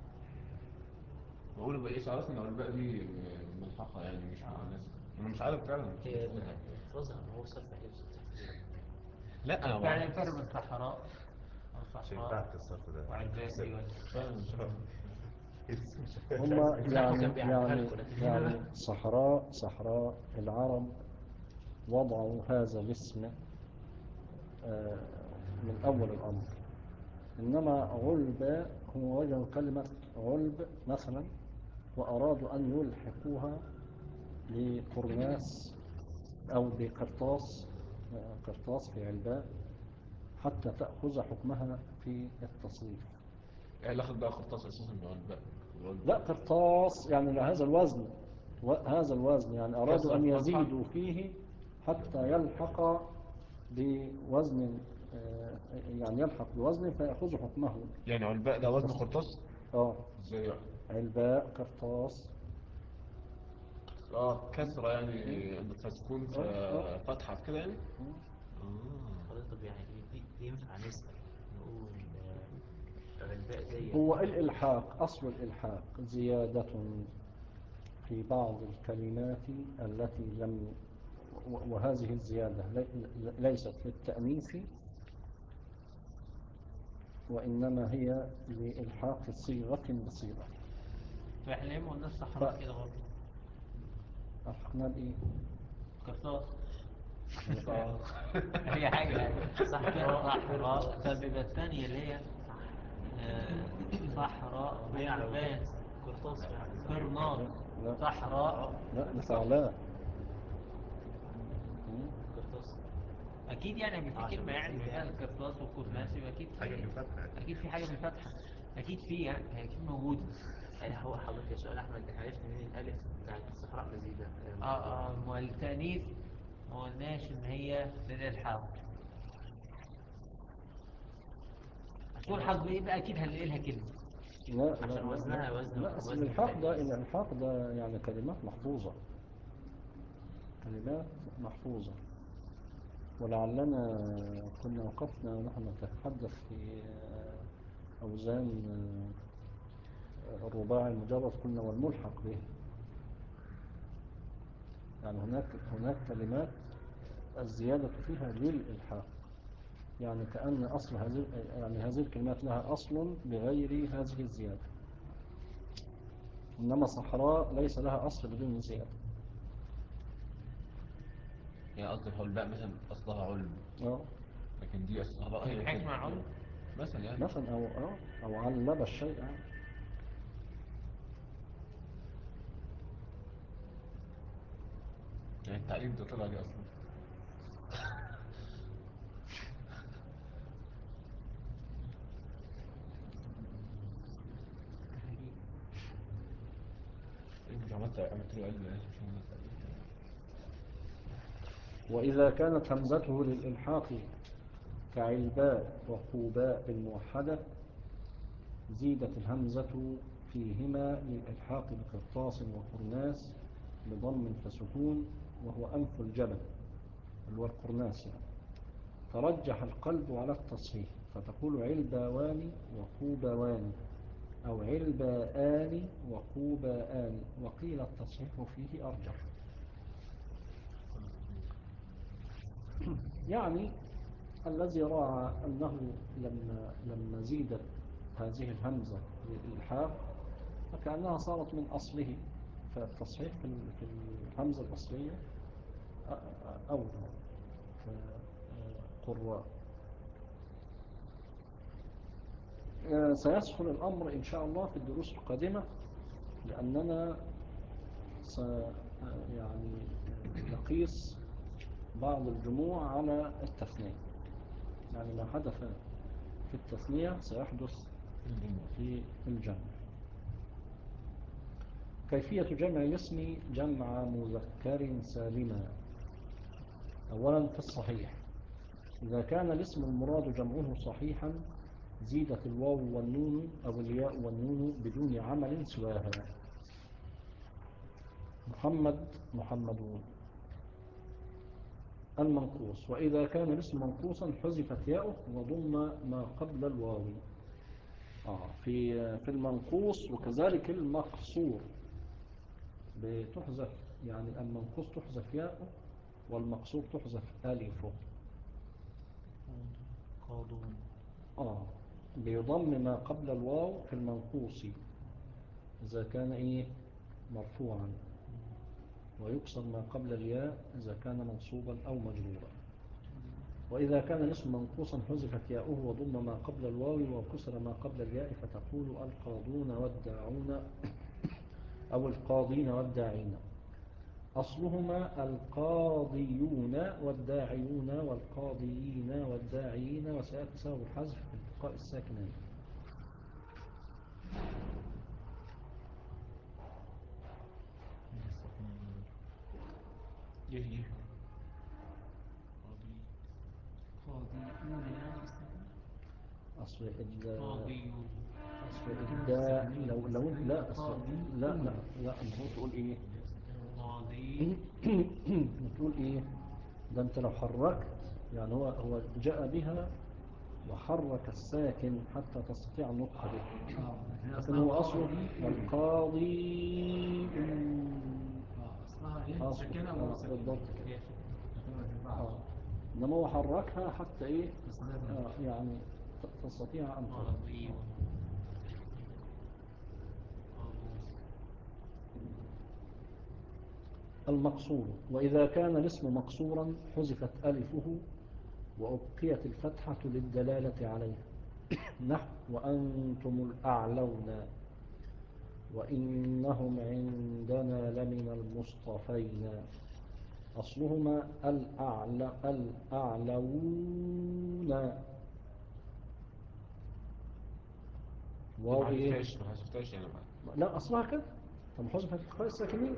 بقول بقى ايش عرفنا ان العلباء دي ملحقة يعني مش مؤنثة انا مش عارف فعلا مش هي مفهوم. تظهر هو صرف حفظ لا انا يعني بعرف. فرق بين صحراء أو صحراء الصرف ده وعلباء أيوة فعلا مش عارف. هم كان يعني بيعملها يعني لكم، لكن يعني هنا- صحراء صحراء العرب وضعوا هذا الاسم آه، من أول الأمر إنما علب هو وجه كلمة علب مثلا وأرادوا أن يلحقوها بقرناس أو بقرطاس آه، قرطاس في علباء حتى تأخذ حكمها في التصريف يعني لا اخد بقى خطاس اساسا بالعلباء لا قرطاس يعني هذا الوزن وهذا الوزن يعني أرادوا أن كسر يزيدوا فيه حتى يلحق بوزن آه، يعني يلحق بوزن فيأخذ حكمه يعني علباء ده وزن خرطاس اه ازاي يعني علباء قرطاس اه كسرة يعني عند فتكون ف- آه، آه. فتحة في كده يعني اه خلاص طب يعني دي, دي ينفع نسأل نقول آه، العلباء زي هو الإلحاق أصل الإلحاق زيادة في بعض الكلمات التي لم و- وهذه الزيادة لي- ليست للتأنيث وإنما هي لإلحاق صيغة بصيغة فاحنا ليه ما قلناش صحراء ف- كده برضه ألحقنا بإيه؟ قرطاس هي حاجة صحراء صحراء فبيبقى الثانية اللي هي آه، صحراء بيعبان قرطاس قرناط لا صحراء لا لفعلاء قرطاس أكيد يعني في كلمة يعني فيها القرطاس والكرناس يبقى أكيد حاجة في بالفتحة أكيد في حاجة بالفتحة أكيد في يعني هي أكيد موجودة يعني هو حضرتك يا سؤال احمد احنا عرفنا منين الالف بتاعت الصحراء مزيدة اه اه ما هو التأنيث ما قلناش إن هي للإلحاق تلحق بإيه بقى أكيد هنلاقي لها كلمة لا لا عشان لا وزنها لا. وزن- لا أصل وزن الإلحاق ده التأنيث. الإلحاق ده يعني كلمات محفوظة كلمات محفوظة ولعلنا كنا وقفنا ونحن نتحدث في آه، أوزان آه، الرباعي المجرد قلنا والملحق به يعني هناك هناك كلمات الزيادة فيها للإلحاق يعني كأن أصل هذه يعني هذه الكلمات لها أصل بغير هذه الزيادة إنما صحراء ليس لها أصل بدون زيادة يعني قصدي هو الباء مثلا أصلها علم أه لكن دي أصلها بقى هي الحكمة كده. علم. مثلا يعني مثلا أو أه أو علب الشيء يعني التعليم ده طلع لي أصلا انت عملت عملت له علم يعني مش عملت تعليم وإذا كانت همزته للإلحاق كعلباء وقوباء الموحدة زيدت الهمزة فيهما للإلحاق بقرطاس وقرناس بضم فسكون وهو أنف الجبل اللي هو القرناس يعني ترجح القلب على التصحيح فتقول علباوان وقوباوان أو علباءان وقوباءان وقيل التصحيح فيه أرجح يعني الذي راى أنه لما, لما زيدت هذه الهمزة للإلحاق فكأنها صارت من أصله فالتصحيح في ال- في الهمزة الأصلية أ- أ- أولى كقراء آه، سيسهل الأمر إن شاء الله في الدروس القادمة لأننا س يعني نقيس بعض الجموع على التثنية يعني ما حدث في التثنية سيحدث في الجمع كيفية جمع الاسم جمع مذكر سالما أولا في الصحيح إذا كان الاسم المراد جمعه صحيحا زيدت الواو والنون أو الياء والنون بدون عمل سواها محمد محمدون المنقوص وإذا كان الاسم منقوصا حذفت ياؤه وضم ما قبل الواو آه في في المنقوص وكذلك المقصور بتحذف يعني المنقوص تحذف ياؤه والمقصور تحذف ألفه قاضون آه بيضم ما قبل الواو في المنقوص إذا كان إيه مرفوعا ويكسر ما قبل الياء إذا كان منصوبا أو مجرورا وإذا كان الاسم منقوصا حذفت ياؤه وضم ما قبل الواو وكسر ما قبل الياء فتقول القاضون والداعون أو القاضين والداعين أصلهما القاضيون والداعيون والقاضيين والداعين وسيأتي سبب الحذف في التقاء الساكنين يهي قاضيون يعني أصل ال- قاضيون أصل الداء لو لو لا أصل لا لا لا المفروض تقول إيه قاضي بتقول إيه ده أنت لو حركت يعني هو هو جاء بها وحرك الساكن حتى تستطيع النطق به لكن هو أصله القاضي آه، سكنة آه، أو سكنة بالضبط كده هي سكنة. آه. إنما هو حركها حتى إيه تستطيع أن آه، يعني ت- تستطيع أن ترى مغطيين. المقصور وإذا كان الاسم مقصورا حذفت ألفه وأبقيت الفتحة للدلالة عليه نحو وأنتم الأعلون وإنهم عندنا لمن المصطفين أصلهما الأعلى الأعلون واو ما إيه؟ حذفتهاش ما حذفتهاش يعني ما- لا أصلها كده طب حذفت التقاء الساكنين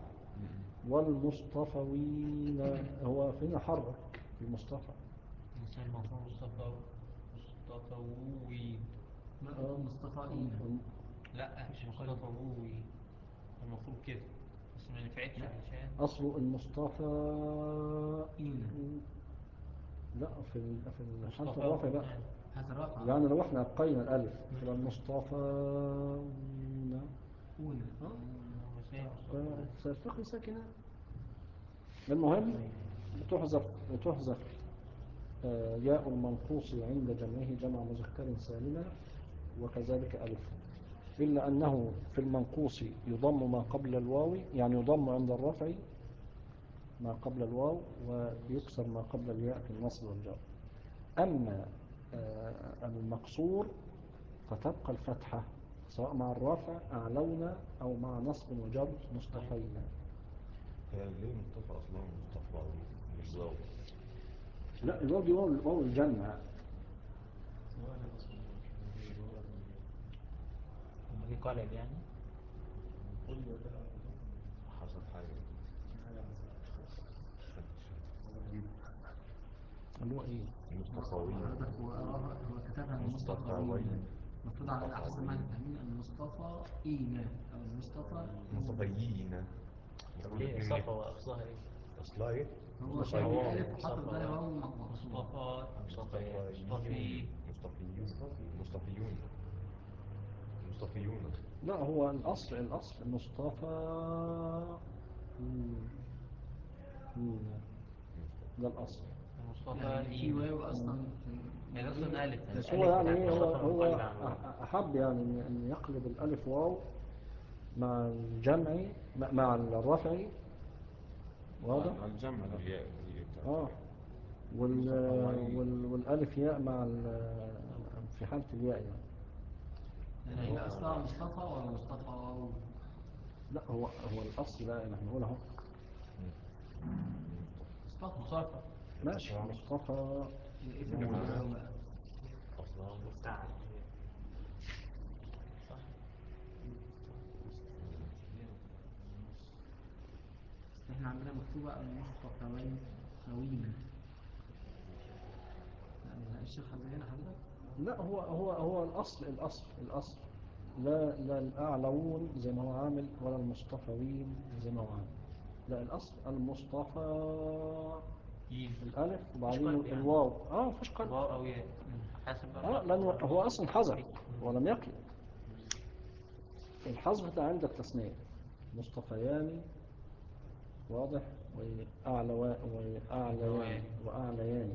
والمصطفوين هو فين حرك المصطفى مثل المفروض مصطفى مصطفوين لا مصطفى لا مش مصطفوي المفروض كده بس ما نفعتش عشان أصل المصطفى إينا لا في ال- في الحالة مصطفى الرافع لا هذا رافع يعني لو احنا أبقينا الألف تبقى المصطفى أونا سيلتقي ساكنة المهم بتحذف بتحذف آه، ياء المنقوص عند جمعه جمع مذكر سالما وكذلك ألف إلا أنه في المنقوص يضم ما قبل الواو يعني يضم عند الرفع ما قبل الواو ويكسر ما قبل الياء في النصب والجر أما آه، المقصور فتبقى الفتحة سواء مع الرفع أعلونا أو مع نصب وجر مصطفينا هي ليه مصطفى اصلا مصطفى مش ظابط لا الواو دي واو واو الجمع دي قالب يعني حصل حاجه اللي هو إيه مصطفوين حضرتك هو هو كتبها مصطفوين المفروض على أحسن ما نفهمين المصطفى إينا أو المصطفى مصطفيين ليه مصطفى واصلها ايه اصلا ايه هو مصطفى. شايل الألف وحط بدالها واو مقصود مصطفى مصطفى مصطفي مصطفيون مصطفيون مصطفيون لا هو الأصل الأصل مصطفى مم. مم. ده الأصل مصطفى يعني في إيه واو أصلا يعني أصلا ألف بس الألف هو يعني بتاعت إيه هو مصطفى هو منقلب عن واو. أ- أحب يعني إن إن يقلب الألف واو مع الجمع مع- مع الرفع واضح؟ على الجمع الياء دي بتاعت- اه وال مصطفوين. وال والألف ياء مع ال- في حالة الياء يعني يعني هي أصلها مصطفى ولا مصطفى واو لا هو هو الأصل لا نحن نقول اهو مصطفى مصطفى ماشي مصطفى إيه في الواو بقى اصلا مستعد صح احنا عندنا مكتوبة المصطفوين خوينا لا الشيخ حزين حضرتك لا هو هو هو الأصل الأصل الأصل لا لا الأعلون زي ما هو عامل ولا المصطفوين زي ما هو عامل لا الأصل المصطفى إيه الألف وبعدين قلب يعني. الواو اه مفيش قلب واو أو ياء حسب بقى اه لأنه هو أصلا حذف ولم يقلب الحذف ده عند التثنية مصطفيان واضح وأعلى وأعليان وأعليان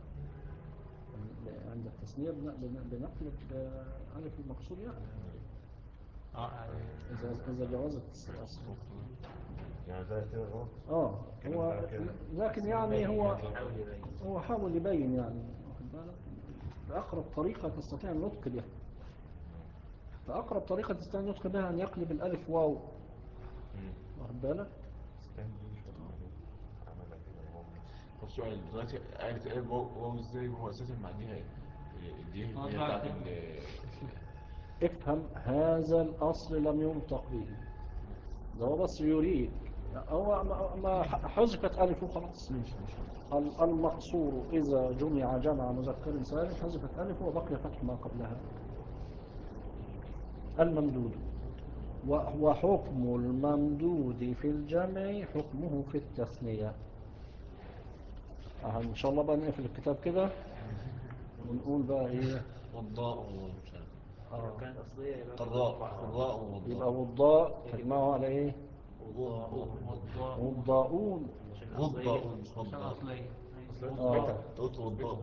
عند التثنية بن- بن- بنقلب آه، ألف المقصود يعني اه يعني إذا إذا جوازت الصفة يعني ده كده غلط اه كلام هو ده كده. لكن يعني هو حاول يبين هو حاول يبين يعني واخد بالك بأقرب طريقة تستطيع النطق بها فأقرب طريقة تستطيع النطق بها أن يقلب الألف واو واخد بالك استنى دي مش واضحة. عملها كده غلط طب سؤال دلوقتي آية آية واو واو ازاي هو اساسا معناها ايه؟ دي هي آه، هي طبعاً. بتاعت ال افهم هذا الأصل لم ينطق به ده هو بس يريد هو ما- ما حذفت ألف وخلاص ال- المقصور إذا جمع جمع مذكر سالم حذفت ألف وبقي فتح ما قبلها الممدود و- وحكم الممدود في الجمع حكمه في التثنية آه، إن شاء الله بقى نقفل الكتاب كده ونقول بقى إيه والضاء ومش عارف آه. كانت أصلية يبقى قراء قراء يبقى والضاء والضاء تجمعه على إيه وضاؤون وضاء مش عشان وضاء أصلية آه. قلت وضاء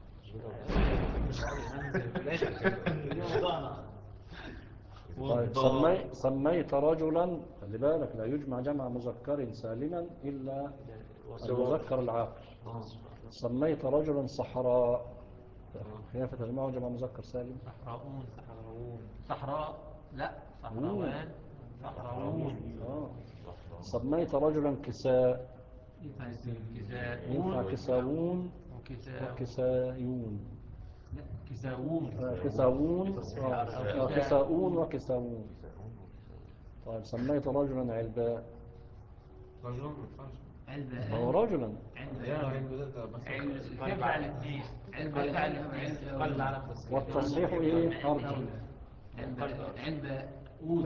طيب سمي سميت رجلا خلي بالك لا يجمع جمع مذكر سالما إلا المذكر العاقل سميت رجلا صحراء كيف تجمعه جمع مذكر سالم صحراؤون صحراء لا صحراوان صحراؤون آه. سميت رجلا كساء ينفع يصير كساء ينفع كساوون وكساء وكسايون لا كساؤون آه، كساوون آه، آه، كساؤون وكساوون طيب سميت رجلا علباء رجل ما ينفعش علبة هو رجلا يا عين بدأت بس علبة على الاثنين علبة على الاثنين قلب على التصحيح والتصحيح ايه ارجع علبة علبة أون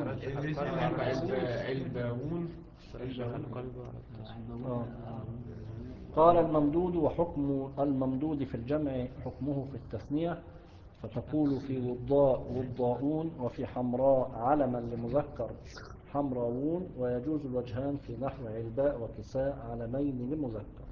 علباون آه. قال الممدود وحكم الممدود في الجمع حكمه في التثنية فتقول في وضاء وضاؤون وفي حمراء علما لمذكر حمراوون ويجوز الوجهان في نحو علباء وكساء علمين لمذكر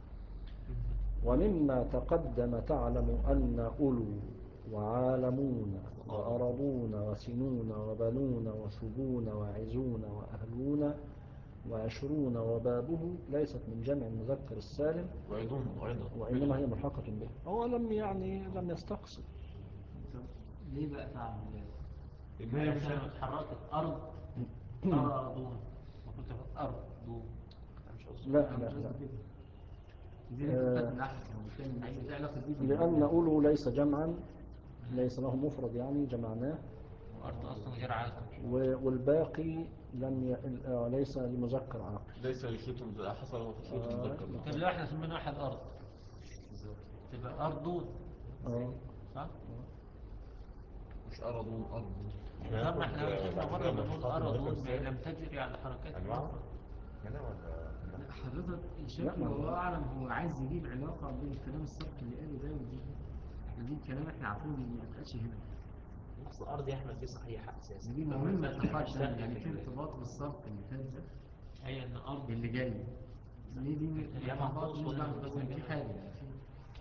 ومما تقدم تعلم أن أولو وعالمون وأرضون وسنون وبنون وشبون وعزون وأهلون وعشرون وبابه ليست من جمع المذكر السالم وعدون وعدون وإنما هي ملحقة به هو لم يعني لم يستقصد ليه بقى تعمل ما هي مش عشان اتحركت أرض أرضون وكنت في أرض دون لا لا لا دي آه. نحو وبالتالي أيوة دي علاقة دي لأن أولو ليس جمعا ليس له مفرد يعني جمعناه وأرض أصلا غير عاقل و- والباقي لم ي... آه، ليس لمذكر عاقل ليس يشوط حصل هو في شوط آه. مذكر طب لو احنا سمينا واحد أرض تبقى أرضون آه. صح؟ مش أرضون أرض طب ما احنا شفنا مرة بنقول أرضون ما لم تجري على حركات أنواع هنا ولا لا حضرتك لا، شكله ما- والله اعلم هو عايز يجيب علاقه بين الكلام السبق اللي قاله ده ودي احنا دي الكلام احنا عارفينه ما يتقالش هنا اصل الارض يا احمد دي صحيحه اساسا دي مهمه تقدم اشتغل يعني في في ارتباط بالسبق اللي فات ده هي إن أرض اللي جاي ليه دي م- يا ارتباط محفوظ مش ولا دعوة، بس مفهوم. في حاجه يعني في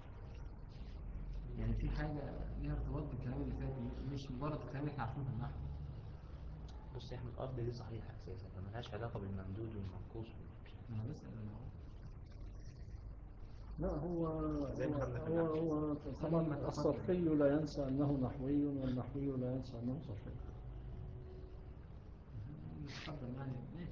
يعني في حاجه ليها ارتباط بالكلام اللي فات مش مجرد الكلام اللي احنا عارفينه في النحو بص يا احمد الارض دي صحيحه اساسا فمالهاش علاقه بالممدود والمنقوص انا بسال انا أهو. لا هو زي ما هو خدنا في هو, النحو. هو طبعا الصرفي لا ينسى أنه نحوي والنحوي لا ينسى أنه صرفي نتقدم يعني ماشي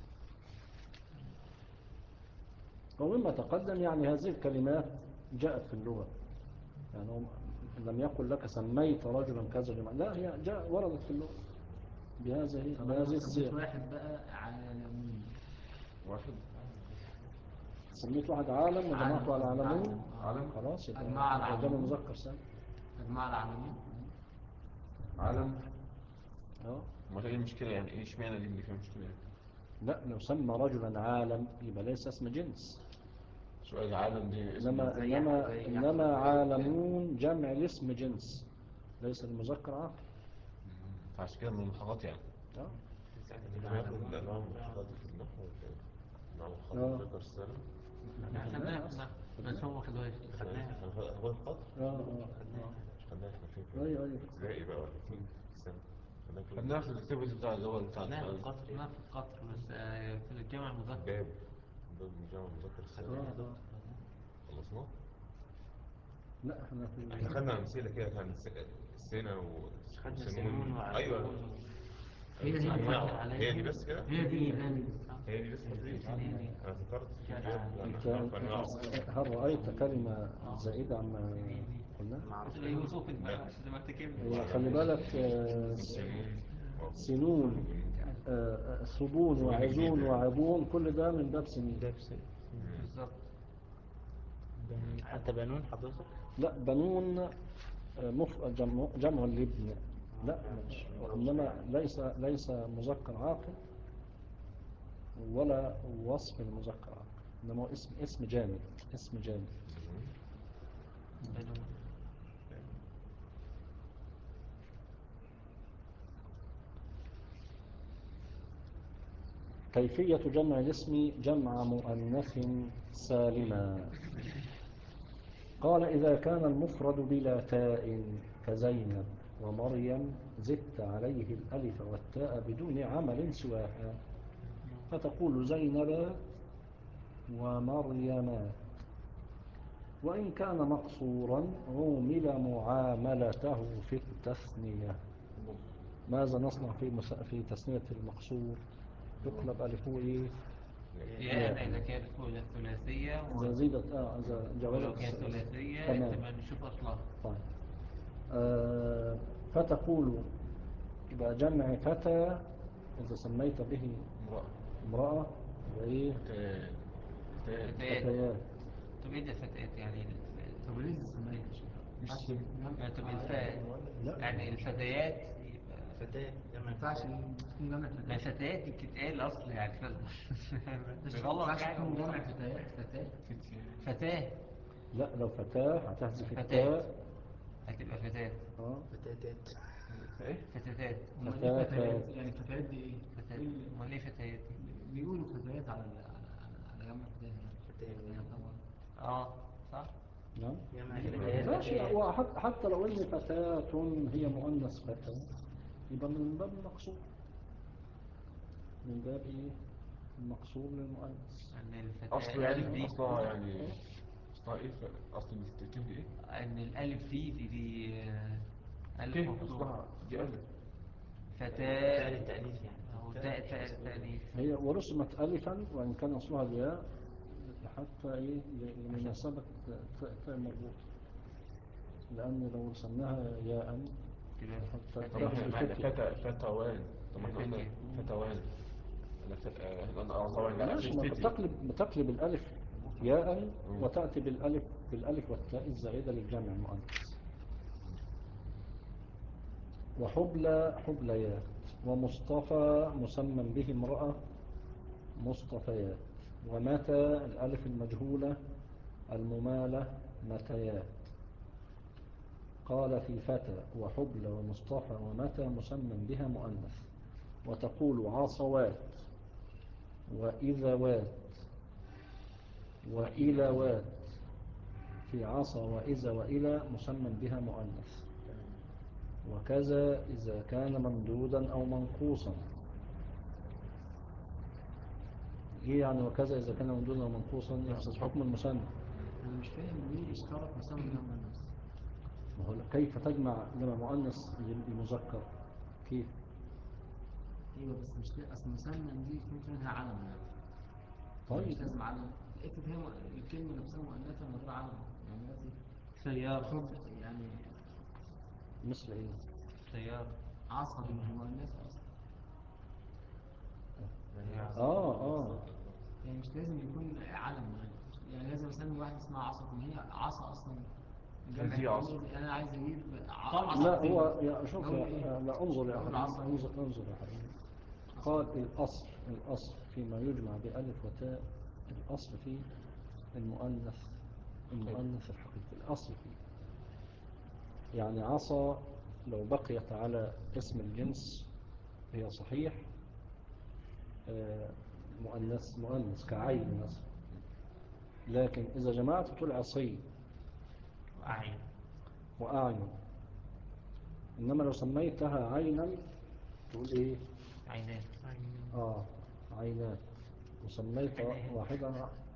ومما تقدم يعني هذه الكلمات جاءت في اللغة يعني هو لم يقل لك سميت رجلا كذا جمع لا هي جاء وردت في اللغة بهذه طب انا بهذه سميت الصيغة واحد بقى عالمين واحد سميت واحد عالم وجمعته على عالم. عالمين عالم خلاص يبقى أجمع على يبقى جمع عالمين. مذكر سالم اجمع العالمين عالم اه ما ايه المشكلة يعني ايه اشمعنى دي اللي فيها مشكلة يعني لا لو سمى رجلا عالم يبقى ليس اسم جنس سؤال عالم دي اسم انما زي انما زي انما أحمد. عالمون جمع لاسم جنس ليس المذكر عاقل فعشان كده من الملحقات يعني اه إنما ياخد الأنواع الملحقات في النحو ولا إيه؟ أنواع آه. الملحقات ذكر السالم خدناها نعم. بس هو ما خدوهاش هو القدر اه اه مش خدناها احنا فين في ايوه ايوه ابتدائي بقى ولا فين في السنة خدناها في خدناها في الاكتيفيتي بتاع اللي هو بتاع خدناها في السؤال. القطر ما في القطر بس آه، في الجامع المذكر باب باب من جامع مذكر السالم اه اه خلصناه لا احنا في احنا خدنا أمثلة كده كان س- السنة و خدنا وسنون. سنون وعلمون أيوه هي دي أنواع. هي دي بس كده هي دي يعني هي دي بس مفيش انا فكرت في باب انت نعرف انواع هل رأيت كلمة زائدة عما قلنا يوسف البحث زي ما انت كده هي خلي بالك آه، سنون و- سنون آه، آه، صبون وعزون وعبون كل ده من باب سنين بالظبط حتى بنون حضرتك لا بنون آه، مف... جمع, جمع الابن لا مش انما ليس ليس مذكر عاقل ولا وصف المذكر عاقل انما هو اسم اسم جامد اسم جامد كيفية جمع الاسم جمع مؤنث سالما قال إذا كان المفرد بلا تاء كزينب ومريم زدت عليه الألف والتاء بدون عمل سواها فتقول زينب ومريم وإن كان مقصورا عومل معاملته في التثنية ماذا نصنع في مس... في تثنية المقصور يقلب ألفه إيه يا إذا كانت فوق ثلاثية إذا زيدت آه إذا ولو جوزت كانت ثلاثية تمام. تبقى نشوف أصلها طيب آه فتقول يبقى جمع فتى إذا سميت به امرأة امرأة وإيه فتاة فتاة فتيات فتيات طب إيه ده فتيات يعني ال- طب ليه سميت يا شيخ؟ مش عشان سم. ما طب الفاء لا يعني الفتيات يبقى فتاة ما جمع ينفعش فتاة. تكون جمع ما فتاة فتيات دي بتتقال أصل يعني ف- ما غلط ينفعش يعني تكون والله. جمع فتاة فتاة فتاة لا لو فتاة هتحذف فتاة. التاء هتبقى فتاة آه فتاتات ايه فتاتات امال ايه فتاة. فتيات يعني فتيات دي ايه؟ فتاة إيه اللي- امال ايه فتيات دي؟ بيقولوا فتيات على على على- على جمع فتاة يعني فتاة. يعني طبعا اه صح؟ نعم جمع ماشي فتيات هو حت- حتى لو ان فتاة هي مؤنث فتاة يبقى من باب المقصور من باب ايه المقصور للمؤنث ان الفتاة اصل يعني الألف دي اصلها يعني اصلها ايه ف- اصل التركيب دي ايه ان الألف دي دي, دي آه، ألف كيف مفتوح اصلها دي الف فعل فتاة التأنيث يعني أو تاء تاء تأنيث هي ورسمت ألفا وإن كان أصلها الياء حتى إيه ل- لمناسبة تاء تاء مربوطة لأن لو رسمناها ياء تبقى حتى طب ما فتاة احنا ما احنا بتكتب. فتا فتوان طب ما احنا قلنا فتية. فتوان انا فت- آه، انا اه طبعا لا ماشي في ما فتي. بتقلب بتقلب الألف ياء مم. وتأتي بالألف بالألف والتاء الزائدة للجمع المؤنث وحبلى حبليات ومصطفى مسمى به امرأة مصطفيات ومتى الألف المجهولة الممالة متيات قال في فتى وحبلى ومصطفى ومتى مسمى بها مؤنث وتقول عصوات وإذوات وإلوات في عصا وإذا وإلى مسمى بها مؤنث وكذا إذا كان ممدودا أو منقوصا إيه يعني وكذا إذا كان ممدودا أو منقوصا يحصل حكم المسمى انا مش فاهم ليه اشترط مسمى جمع النفس ما هو كيف تجمع جمع مؤنث للمذكر كيف ايوه بس مش لا- اصل مسمى دي ممكن منها علم يعني مش طيب لازم علم افرض هي م- الكلمه نفسها مؤنثه من غير علم يعني دلوقتي سيارة حب يعني مثل إيه سيارة عصا دي مش مؤنثه اصلا آه آه يعني مش لازم يكون علم يعني يعني لازم اسمي واحد اسمها عصا طب ما هي عصا اصلا جمع دي عصا. كبير، انا عايز اجيب ع- طبعا. عصا لا كتير. هو يا شوف أقول لا, إيه؟ لا انظر يا أقول حبيبي عصا انظر إيه؟ انظر يا حبيبي قال الأصل الأصل فيما يجمع بألف وتاء الأصل فيه المؤنث المؤنث الحقيقي الأصل فيه يعني عصا لو بقيت على اسم الجنس هي صحيح آه، مؤنث مؤنث كعين مثلا لكن إذا جمعت تقول عصي أعين وأعين إنما لو سميتها عينا تقول إيه عينات آه عينات وسميت واحدا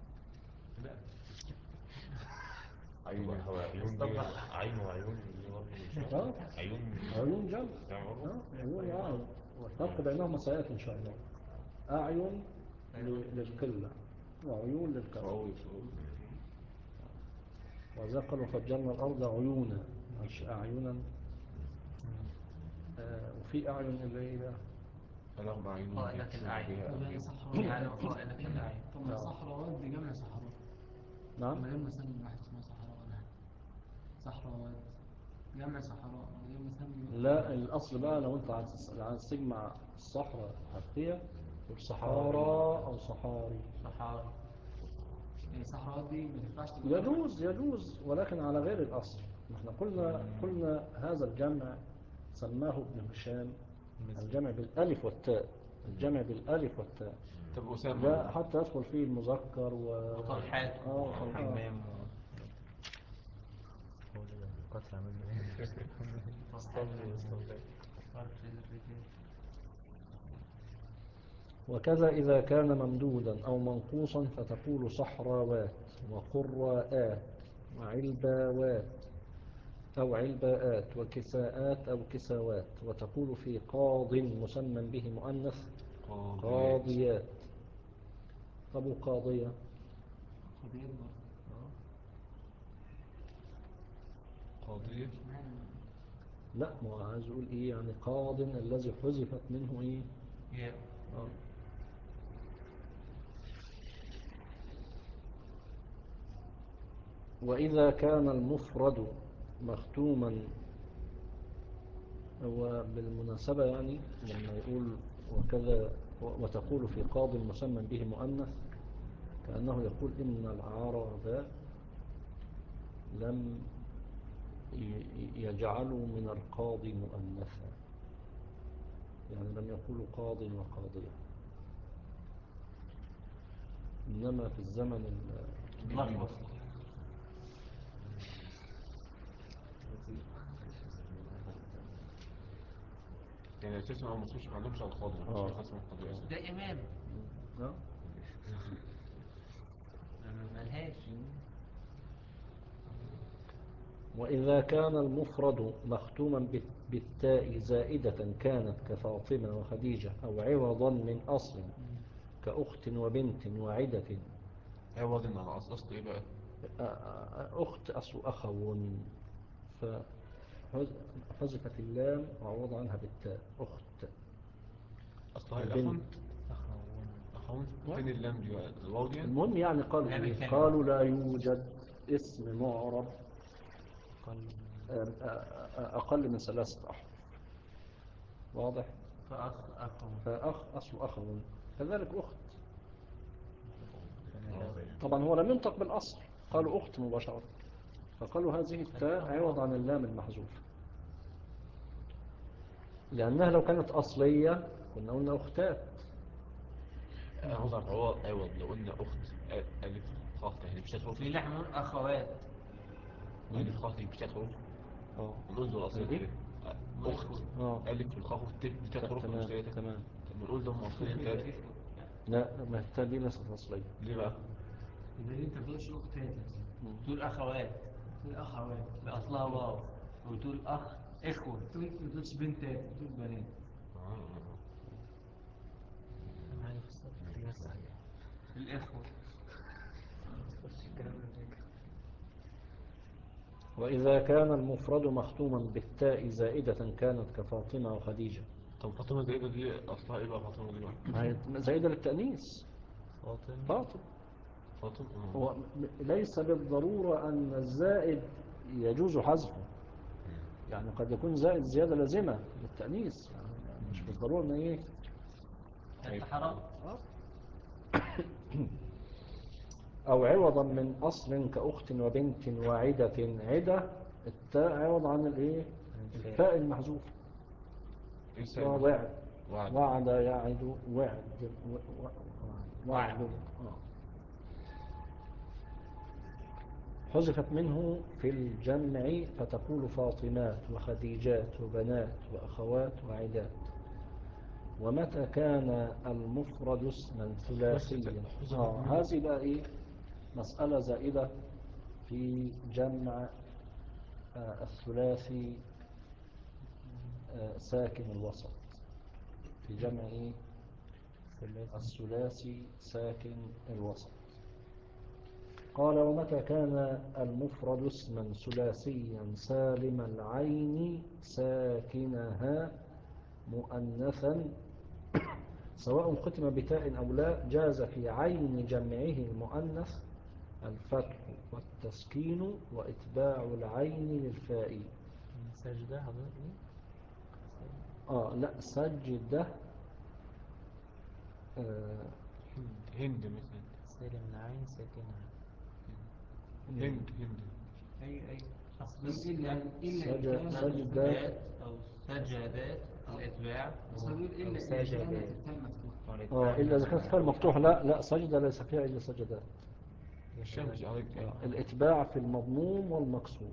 عين طب هو عيون دي عين وعيون دي برضه مش آه. عيون عيون جمع جمع برضه؟ آه، عيون وأعين والفرق بينهما سيأتي إن شاء الله أعين ل- للقلة وعيون للكثرة شعور شعور وإذا قالوا فجرنا الأرض عيونا مش أعينا آه، وفي أعين اللي هي بقى فلهم عيون قائلة يبصرون الأعين. بها طب أو يعني بها. صحراء يعني قائلة الأعين طب ما صحراوات دي جمع صحراء نعم من غير ما اسمي واحد اسمها صحراء ولا حاجه صحراوات جمع صحراء من غير ما اسمي لا الأصل بقى لو أنت عايز عايز تجمع الصحراء الحقيقية تقول صحارى أو صحاري صحاري يعني صحراوات دي ما تنفعش تبقى جمع. يجوز يجوز ولكن على غير الأصل احنا قلنا قلنا هذا الجمع سماه ابن هشام الجمع بالألف والتاء الجمع بالألف والتاء طب أسامة ده حتى يدخل فيه المذكر و... وطلحات اه وطلحات. وحمام هو ده القتل عمل له ايه اسطنبول اسطنبول وكذا إذا كان ممدودا أو منقوصا فتقول صحراوات وقراءات وعلباوات أو علباءات وكساءات أو كساوات وتقول في قاض مسمى به مؤنث قاضيات قاضيات طب قاضية قضية برضه قاضية لا ما هو عايز يقول إيه يعني قاض الذي حذفت منه إيه ياء آه. وإذا كان المفرد مختوما هو بالمناسبة يعني لما يقول وكذا وتقول في قاض مسمى به مؤنث كأنه يقول إن العرب لم ي- يجعلوا من القاضي مؤنثا يعني لم يقولوا قاض وقاضية إنما في الزمن ال- لخبط يعني أساسا ما مصروش ما عندهمش على القاضي ما آه. عندهمش حاجة اسمها قاضي أصلا ده إمام آه. ملهاش وإذا كان المفرد مختوما بال- بالتاء زائدة كانت كفاطمة وخديجة أو عوضا من أصل كأخت وبنت وعدة عوض إن على أصل أصل إيه بقى؟ أ- أ- أخت أصل أخو فحذفت اللام وعوض عنها بالتاء أخت أصلها البنت. الأخون أخون فين اللام دي بقى؟ الواو دي يعني؟ المهم يعني قالوا لام إيه؟ الكلمة. قالوا لا يوجد اسم معرب قل أ- أ- أقل من ثلاثة أحرف واضح فأخ أخو فأخ أصل أخو كذلك أخت فنجاوب طبعا هو لم ينطق بالأصل قالوا أخت مباشرة فقالوا هذه التاء عوض عن اللام المحذوف لأنها لو كانت أصلية كنا قلنا أختات عوض عن عوض عوض لو قلنا أخت أ- ألف خاء يعني مش هتحروف في نحن نقول أخوات ألف خاء دي مش هتحروف اه نقول دول أصلا إيه؟ كده أخت اه ألف والخاء والتاء دي تحروف مش تمام ثلاثة تمام طب نقول ده مصريين ثلاثة لا ما التاء دي ليست أصلية ليه بقى؟ يبقى دي انت بتقولش اختات تقول أخوات تقول اخوات بأصلها واو وتقول أخ إخوة تقول ما تقولش بنتات تقول بنات آه، آه. أهم حاجة في الصف دي بس صحيح الإخوة بس الكلام اللي هيك وإذا كان المفرد مختوما بالتاء زائدة كانت كفاطمة وخديجة طب فاطمة زايدة دي أصلها إيه بقى فاطمة دي بقى؟ ما هي زائدة للتأنيث فاطم فاطم فاطمة آه. هو م- ليس بالضرورة أن الزائد يجوز حذفه يعني قد يكون زائد زيادة لازمة للتأنيث يعني مش بالضرورة أن إيه أنت حرام أو عوضا من أصل كأخت وبنت وعدة عدة التاء عوض عن الإيه الفاء المحذوف إيه أصلها السبب؟ وعد وعد وعد يعد وعد و- و- وعد آه. حذفت منه في الجمع فتقول فاطمات وخديجات وبنات وأخوات وعدات ومتى كان المفرد اسما ثلاثيا حذفت آه منه. هذه بقى إيه مسألة زائدة في جمع آه الثلاثي آه ساكن الوسط في جمع إيه الثلاثي ساكن الوسط قال ومتى كان المفرد اسما ثلاثيا سالم العين ساكنها مؤنثا سواء ختم بتاء أو لا جاز في عين جمعه المؤنث الفتح والتسكين وإتباع العين للفاء سجدة حضرتك ايه؟ آه لا سجده آه هند هند مثلا سالم العين ساكنها هند هند أي أي بس الا الا إن سجد كان سجدات سجدات أو سجدات الإتباع بس هو بيقول إلا إذا سجد. كانت التاء مفتوحة اه إلا إذا كانت الفاء مفتوحة لا لا سجدة ليس فيها إلا سجدات الشمس عليك آه، الإتباع في المضموم والمكسور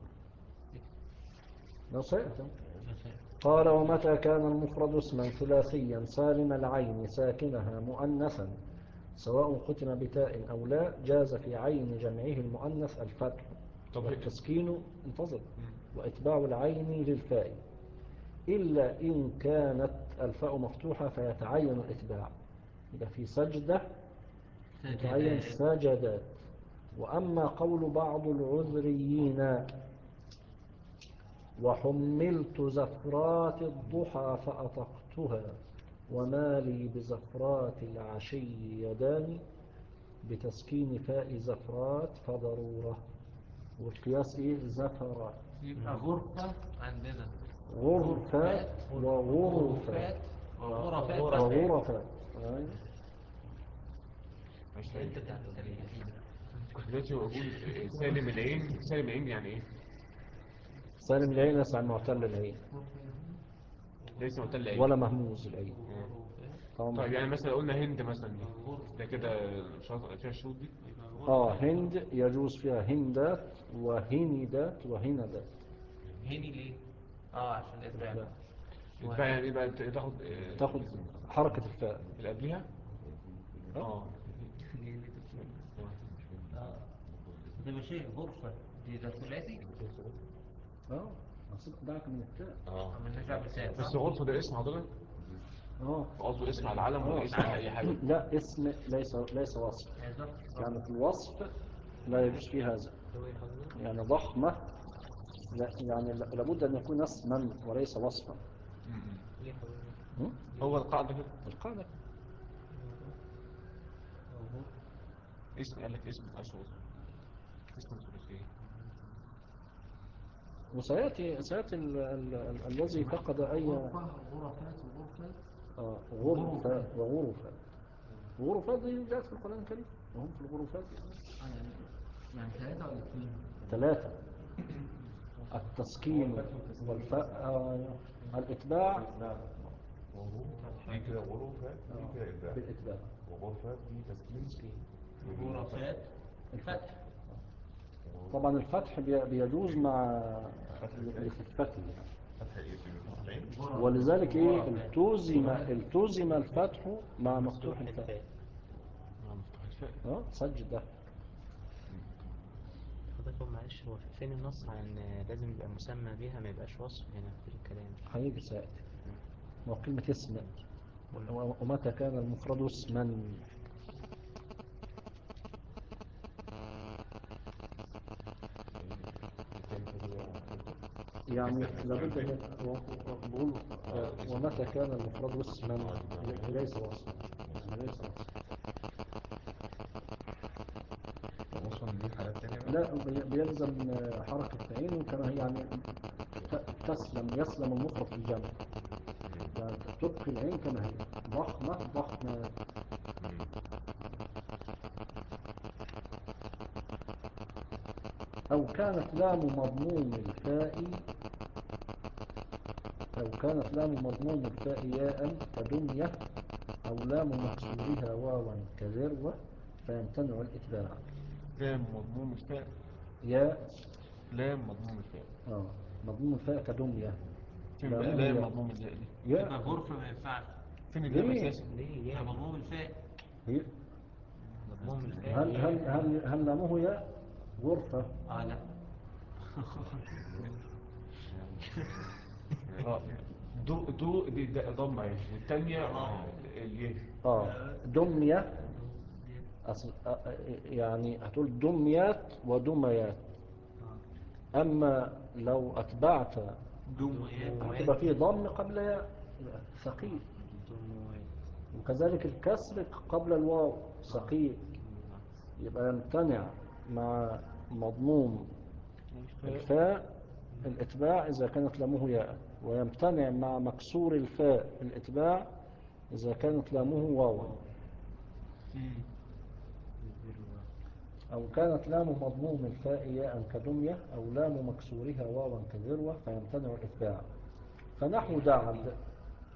لو سيأتي قال ومتى كان المفرد اسما ثلاثيا سالم العين ساكنها مؤنثا سواء ختم بتاء أو لا جاز في عين جمعه المؤنث الفتح طب هي- والتسكين انتظر وإتباع العين للفاء إلا إن كانت الفاء مفتوحة فيتعين الإتباع يبقى في سجدة يتعين سجدات وأما قول بعض العذريين وحملت زفرات الضحى فأطقتها وما لي بزفرات العشي يدان بتسكين فاء زفرات فضرورة والقياس إيه زفرات يبقى غرفة عندنا غرفات وغرفات وغرفات وغرفات أيوة. مش انت فاهم. بتاعت التاريخ كنت دلوقتي بقول سالم العين سالم العين يعني ايه؟ سالم العين يسعى معتل العين ليس معتل العين ولا مهموز العين طيب طبعا يعني مثلا قلنا هند مثلا دي ده كده شرط فيها الشروط دي اه هند يجوز فيها هندات وهندات وهندات هني ليه؟ اه عشان الإتباع لا. يبقى يعني ايه بقى تاخد آه، تاخد حركة الفاء اللي قبلها آه. اه ده مش شيء غرفة دي ده ثلاثي اه أصل دعك من التاء اه من نرجع بتاعي بس غرفة ده اسم حضرتك اه قصده اسم على العلم ولا اسم على اي حاجة لا اسم ليس ليس وصف يعني في الوصف لا يجوز فيه هذا يعني ضخمة لا يعني لا- لابد أن يكون اسما وليس وصفا م- م. م? هو القاعدة كده القاعدة اسم قال لك اسم اشهر اسم ثلاثي وسيأتي سيأتي ال- ال- ال- الذي فقد أي غرفة غرفات وغرفات آه، غرفة وغرفة غرفات دي جاءت في القرآن الكريم وهم في الغرفات آه، يعني يعني ثلاثة ولا اثنين؟ ثلاثة التسكين والفاء آه، الإتباع في كده غرفة في كده إبداع بالإتباع وغرفة في تسكين غرفات الفتح طبعا الفتح بي- بيجوز مع لخفته يعني. فتح إيه في العين ولذلك ايه التوزم التوزم الفتح مع مفتوح الفاء اه مفتوح الفاء اه سجدة حضرتك معلش هو فين النص عن لازم يبقى مسمى بيها ما يبقاش وصف هنا في الكلام هيجي سيأتي ما هو كلمة اسم و- ومتى كان المفرد اسما يعني لابد ان يبقى- و- و- بقول آه، ومتى كان المفرد اسما ل- ليس وصفا يعني ليس وصفا وصلا دي حالات تانية بقى لا بي- بيلزم آه، حركة عينه كما هي يعني ت- تسلم يسلم المفرد في الجمع يعني تبقي العين كما هي ضخمة ضخمة أو كانت لام مضموم الفاء أو كانت لام مضموم الفاء ياء كدمية أو لام مكسورها واوا كذروة فيمتنع الإتباع لام مضموم الفاء ياء لام مضموم الفاء آه مضموم الفاء كدمية فين لا، بقى مو لام هي. مضموم الفاء دي يبقى ياء غرفة ما ينفعش فين اللام ليه؟ اساسا ليه ده يعني مضموم الفاء هي مضموم الفاء هل هل هل هل لامه ياء غرفة اه لا اه دو دو دي ده ضمه اهي والثانيه اليه آه دمية أصل آه، آه، يعني هتقول دميات ودميات أما لو أتبعت هتبقى فيه ضم قبل ياء يبقى ثقيل وكذلك الكسر قبل الواو ثقيل يبقى يمتنع مع مضموم الفاء الإتباع إذا كانت لامه ياء ويمتنع مع مكسور الفاء الإتباع إذا كانت لامه واوا أو كانت لام مضموم الفاء ياء كدمية أو لام مكسورها واوا كذروة فيمتنع الإتباع فنحو دعد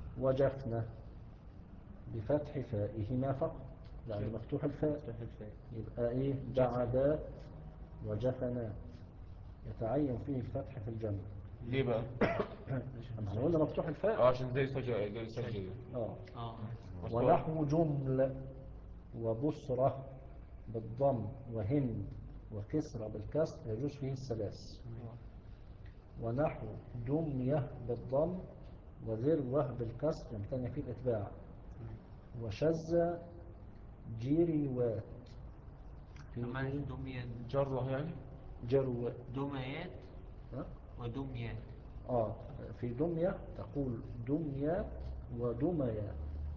وجفنة بفتح فائهما فقط لأن مفتوح الفاء مفتوح الفاء يبقى إيه بعدات وجفنات يتعين فيه الفتح في الجمع ليه بقى؟ أما احنا قلنا مفتوح اه الفاء عشان زي سجا زي سجا اه اه ونحو جمل وبصرة بالضم وهند وكسرة بالكسر يجوز فيه الثلاث ونحو دمية بالضم وذروة بالكسر يمتنع فيه الإتباع وشذ جيريوات في كمان إيه؟ دمية جرة يعني جرو دميات ها؟ ودميات آه في دمية تقول دميات ودميات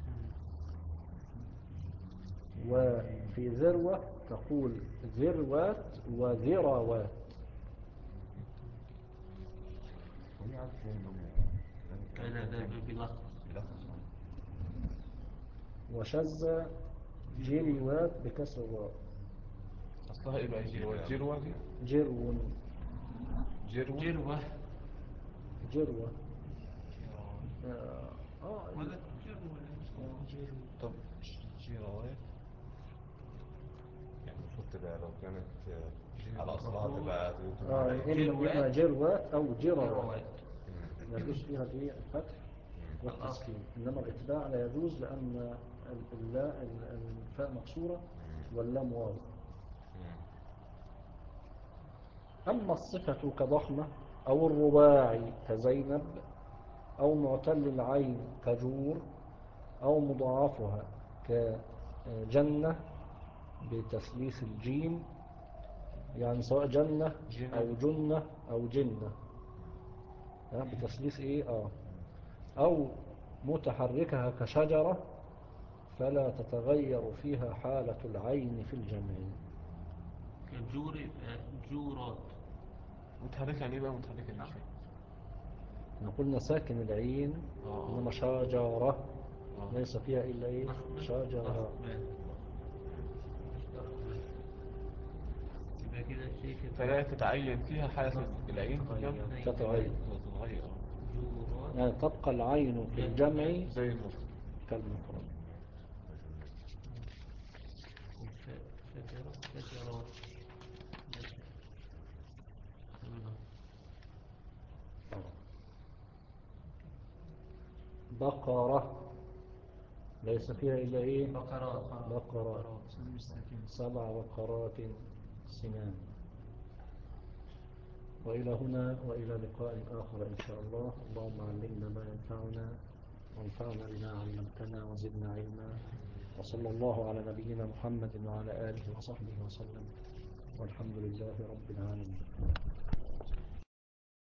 وفي ذروة تقول ذروات وذروات هم عارف فين هم هذا ده بلخص بيلخص هم. وشذ جيريوات بكسر الراء اصلها ايه بقى جيروة جيروة دي جرو جيروة جلوة جروة آه آه، ولا جلوة طب جيروات يعني المفروض تبقى لو كانت آه، على اصلها تبقى آه إما إما جروات أو جروات جلوات يجوز فيها الإيه الفتح والتسكين إنما الإتباع لا يجوز لأن ال- اللا- ال- الفاء مكسورة واللام واو أما الصفة كضخمة أو الرباعي كزينب أو معتل العين كجور أو مضاعفها كجنة بتثليث الجيم يعني سواء جنة جنة. أو جنة أو جنة ها، بتثليث إيه آه أو متحركها كشجرة فلا تتغير فيها حالة العين في الجمع كجور يبقى جورات متحركة يعني ايه بقى متحركة يعني مش فاهم. احنا قلنا ساكن العين اه إنما شجرة اه ليس فيها إلا إيه شجرة ضخمان. ضخمان. يبقى كده الشيء كده فلا تتعين فيها حالة العين في الجمع تتغير. تتغير تتغير اه جورات يعني تبقى العين في الجمع زي المفرد كالمفرد وش- شجرة شجرات ماشي. بقرة ليس فيها إلا إيه بقرات بقرات مش ساكن سبع بقرات سنان وإلى هنا وإلى لقاء آخر إن شاء الله اللهم علمنا ما ينفعنا وانفعنا بما علمتنا وزدنا علما وصلى الله على نبينا محمد وعلى آله وصحبه وسلم والحمد لله رب العالمين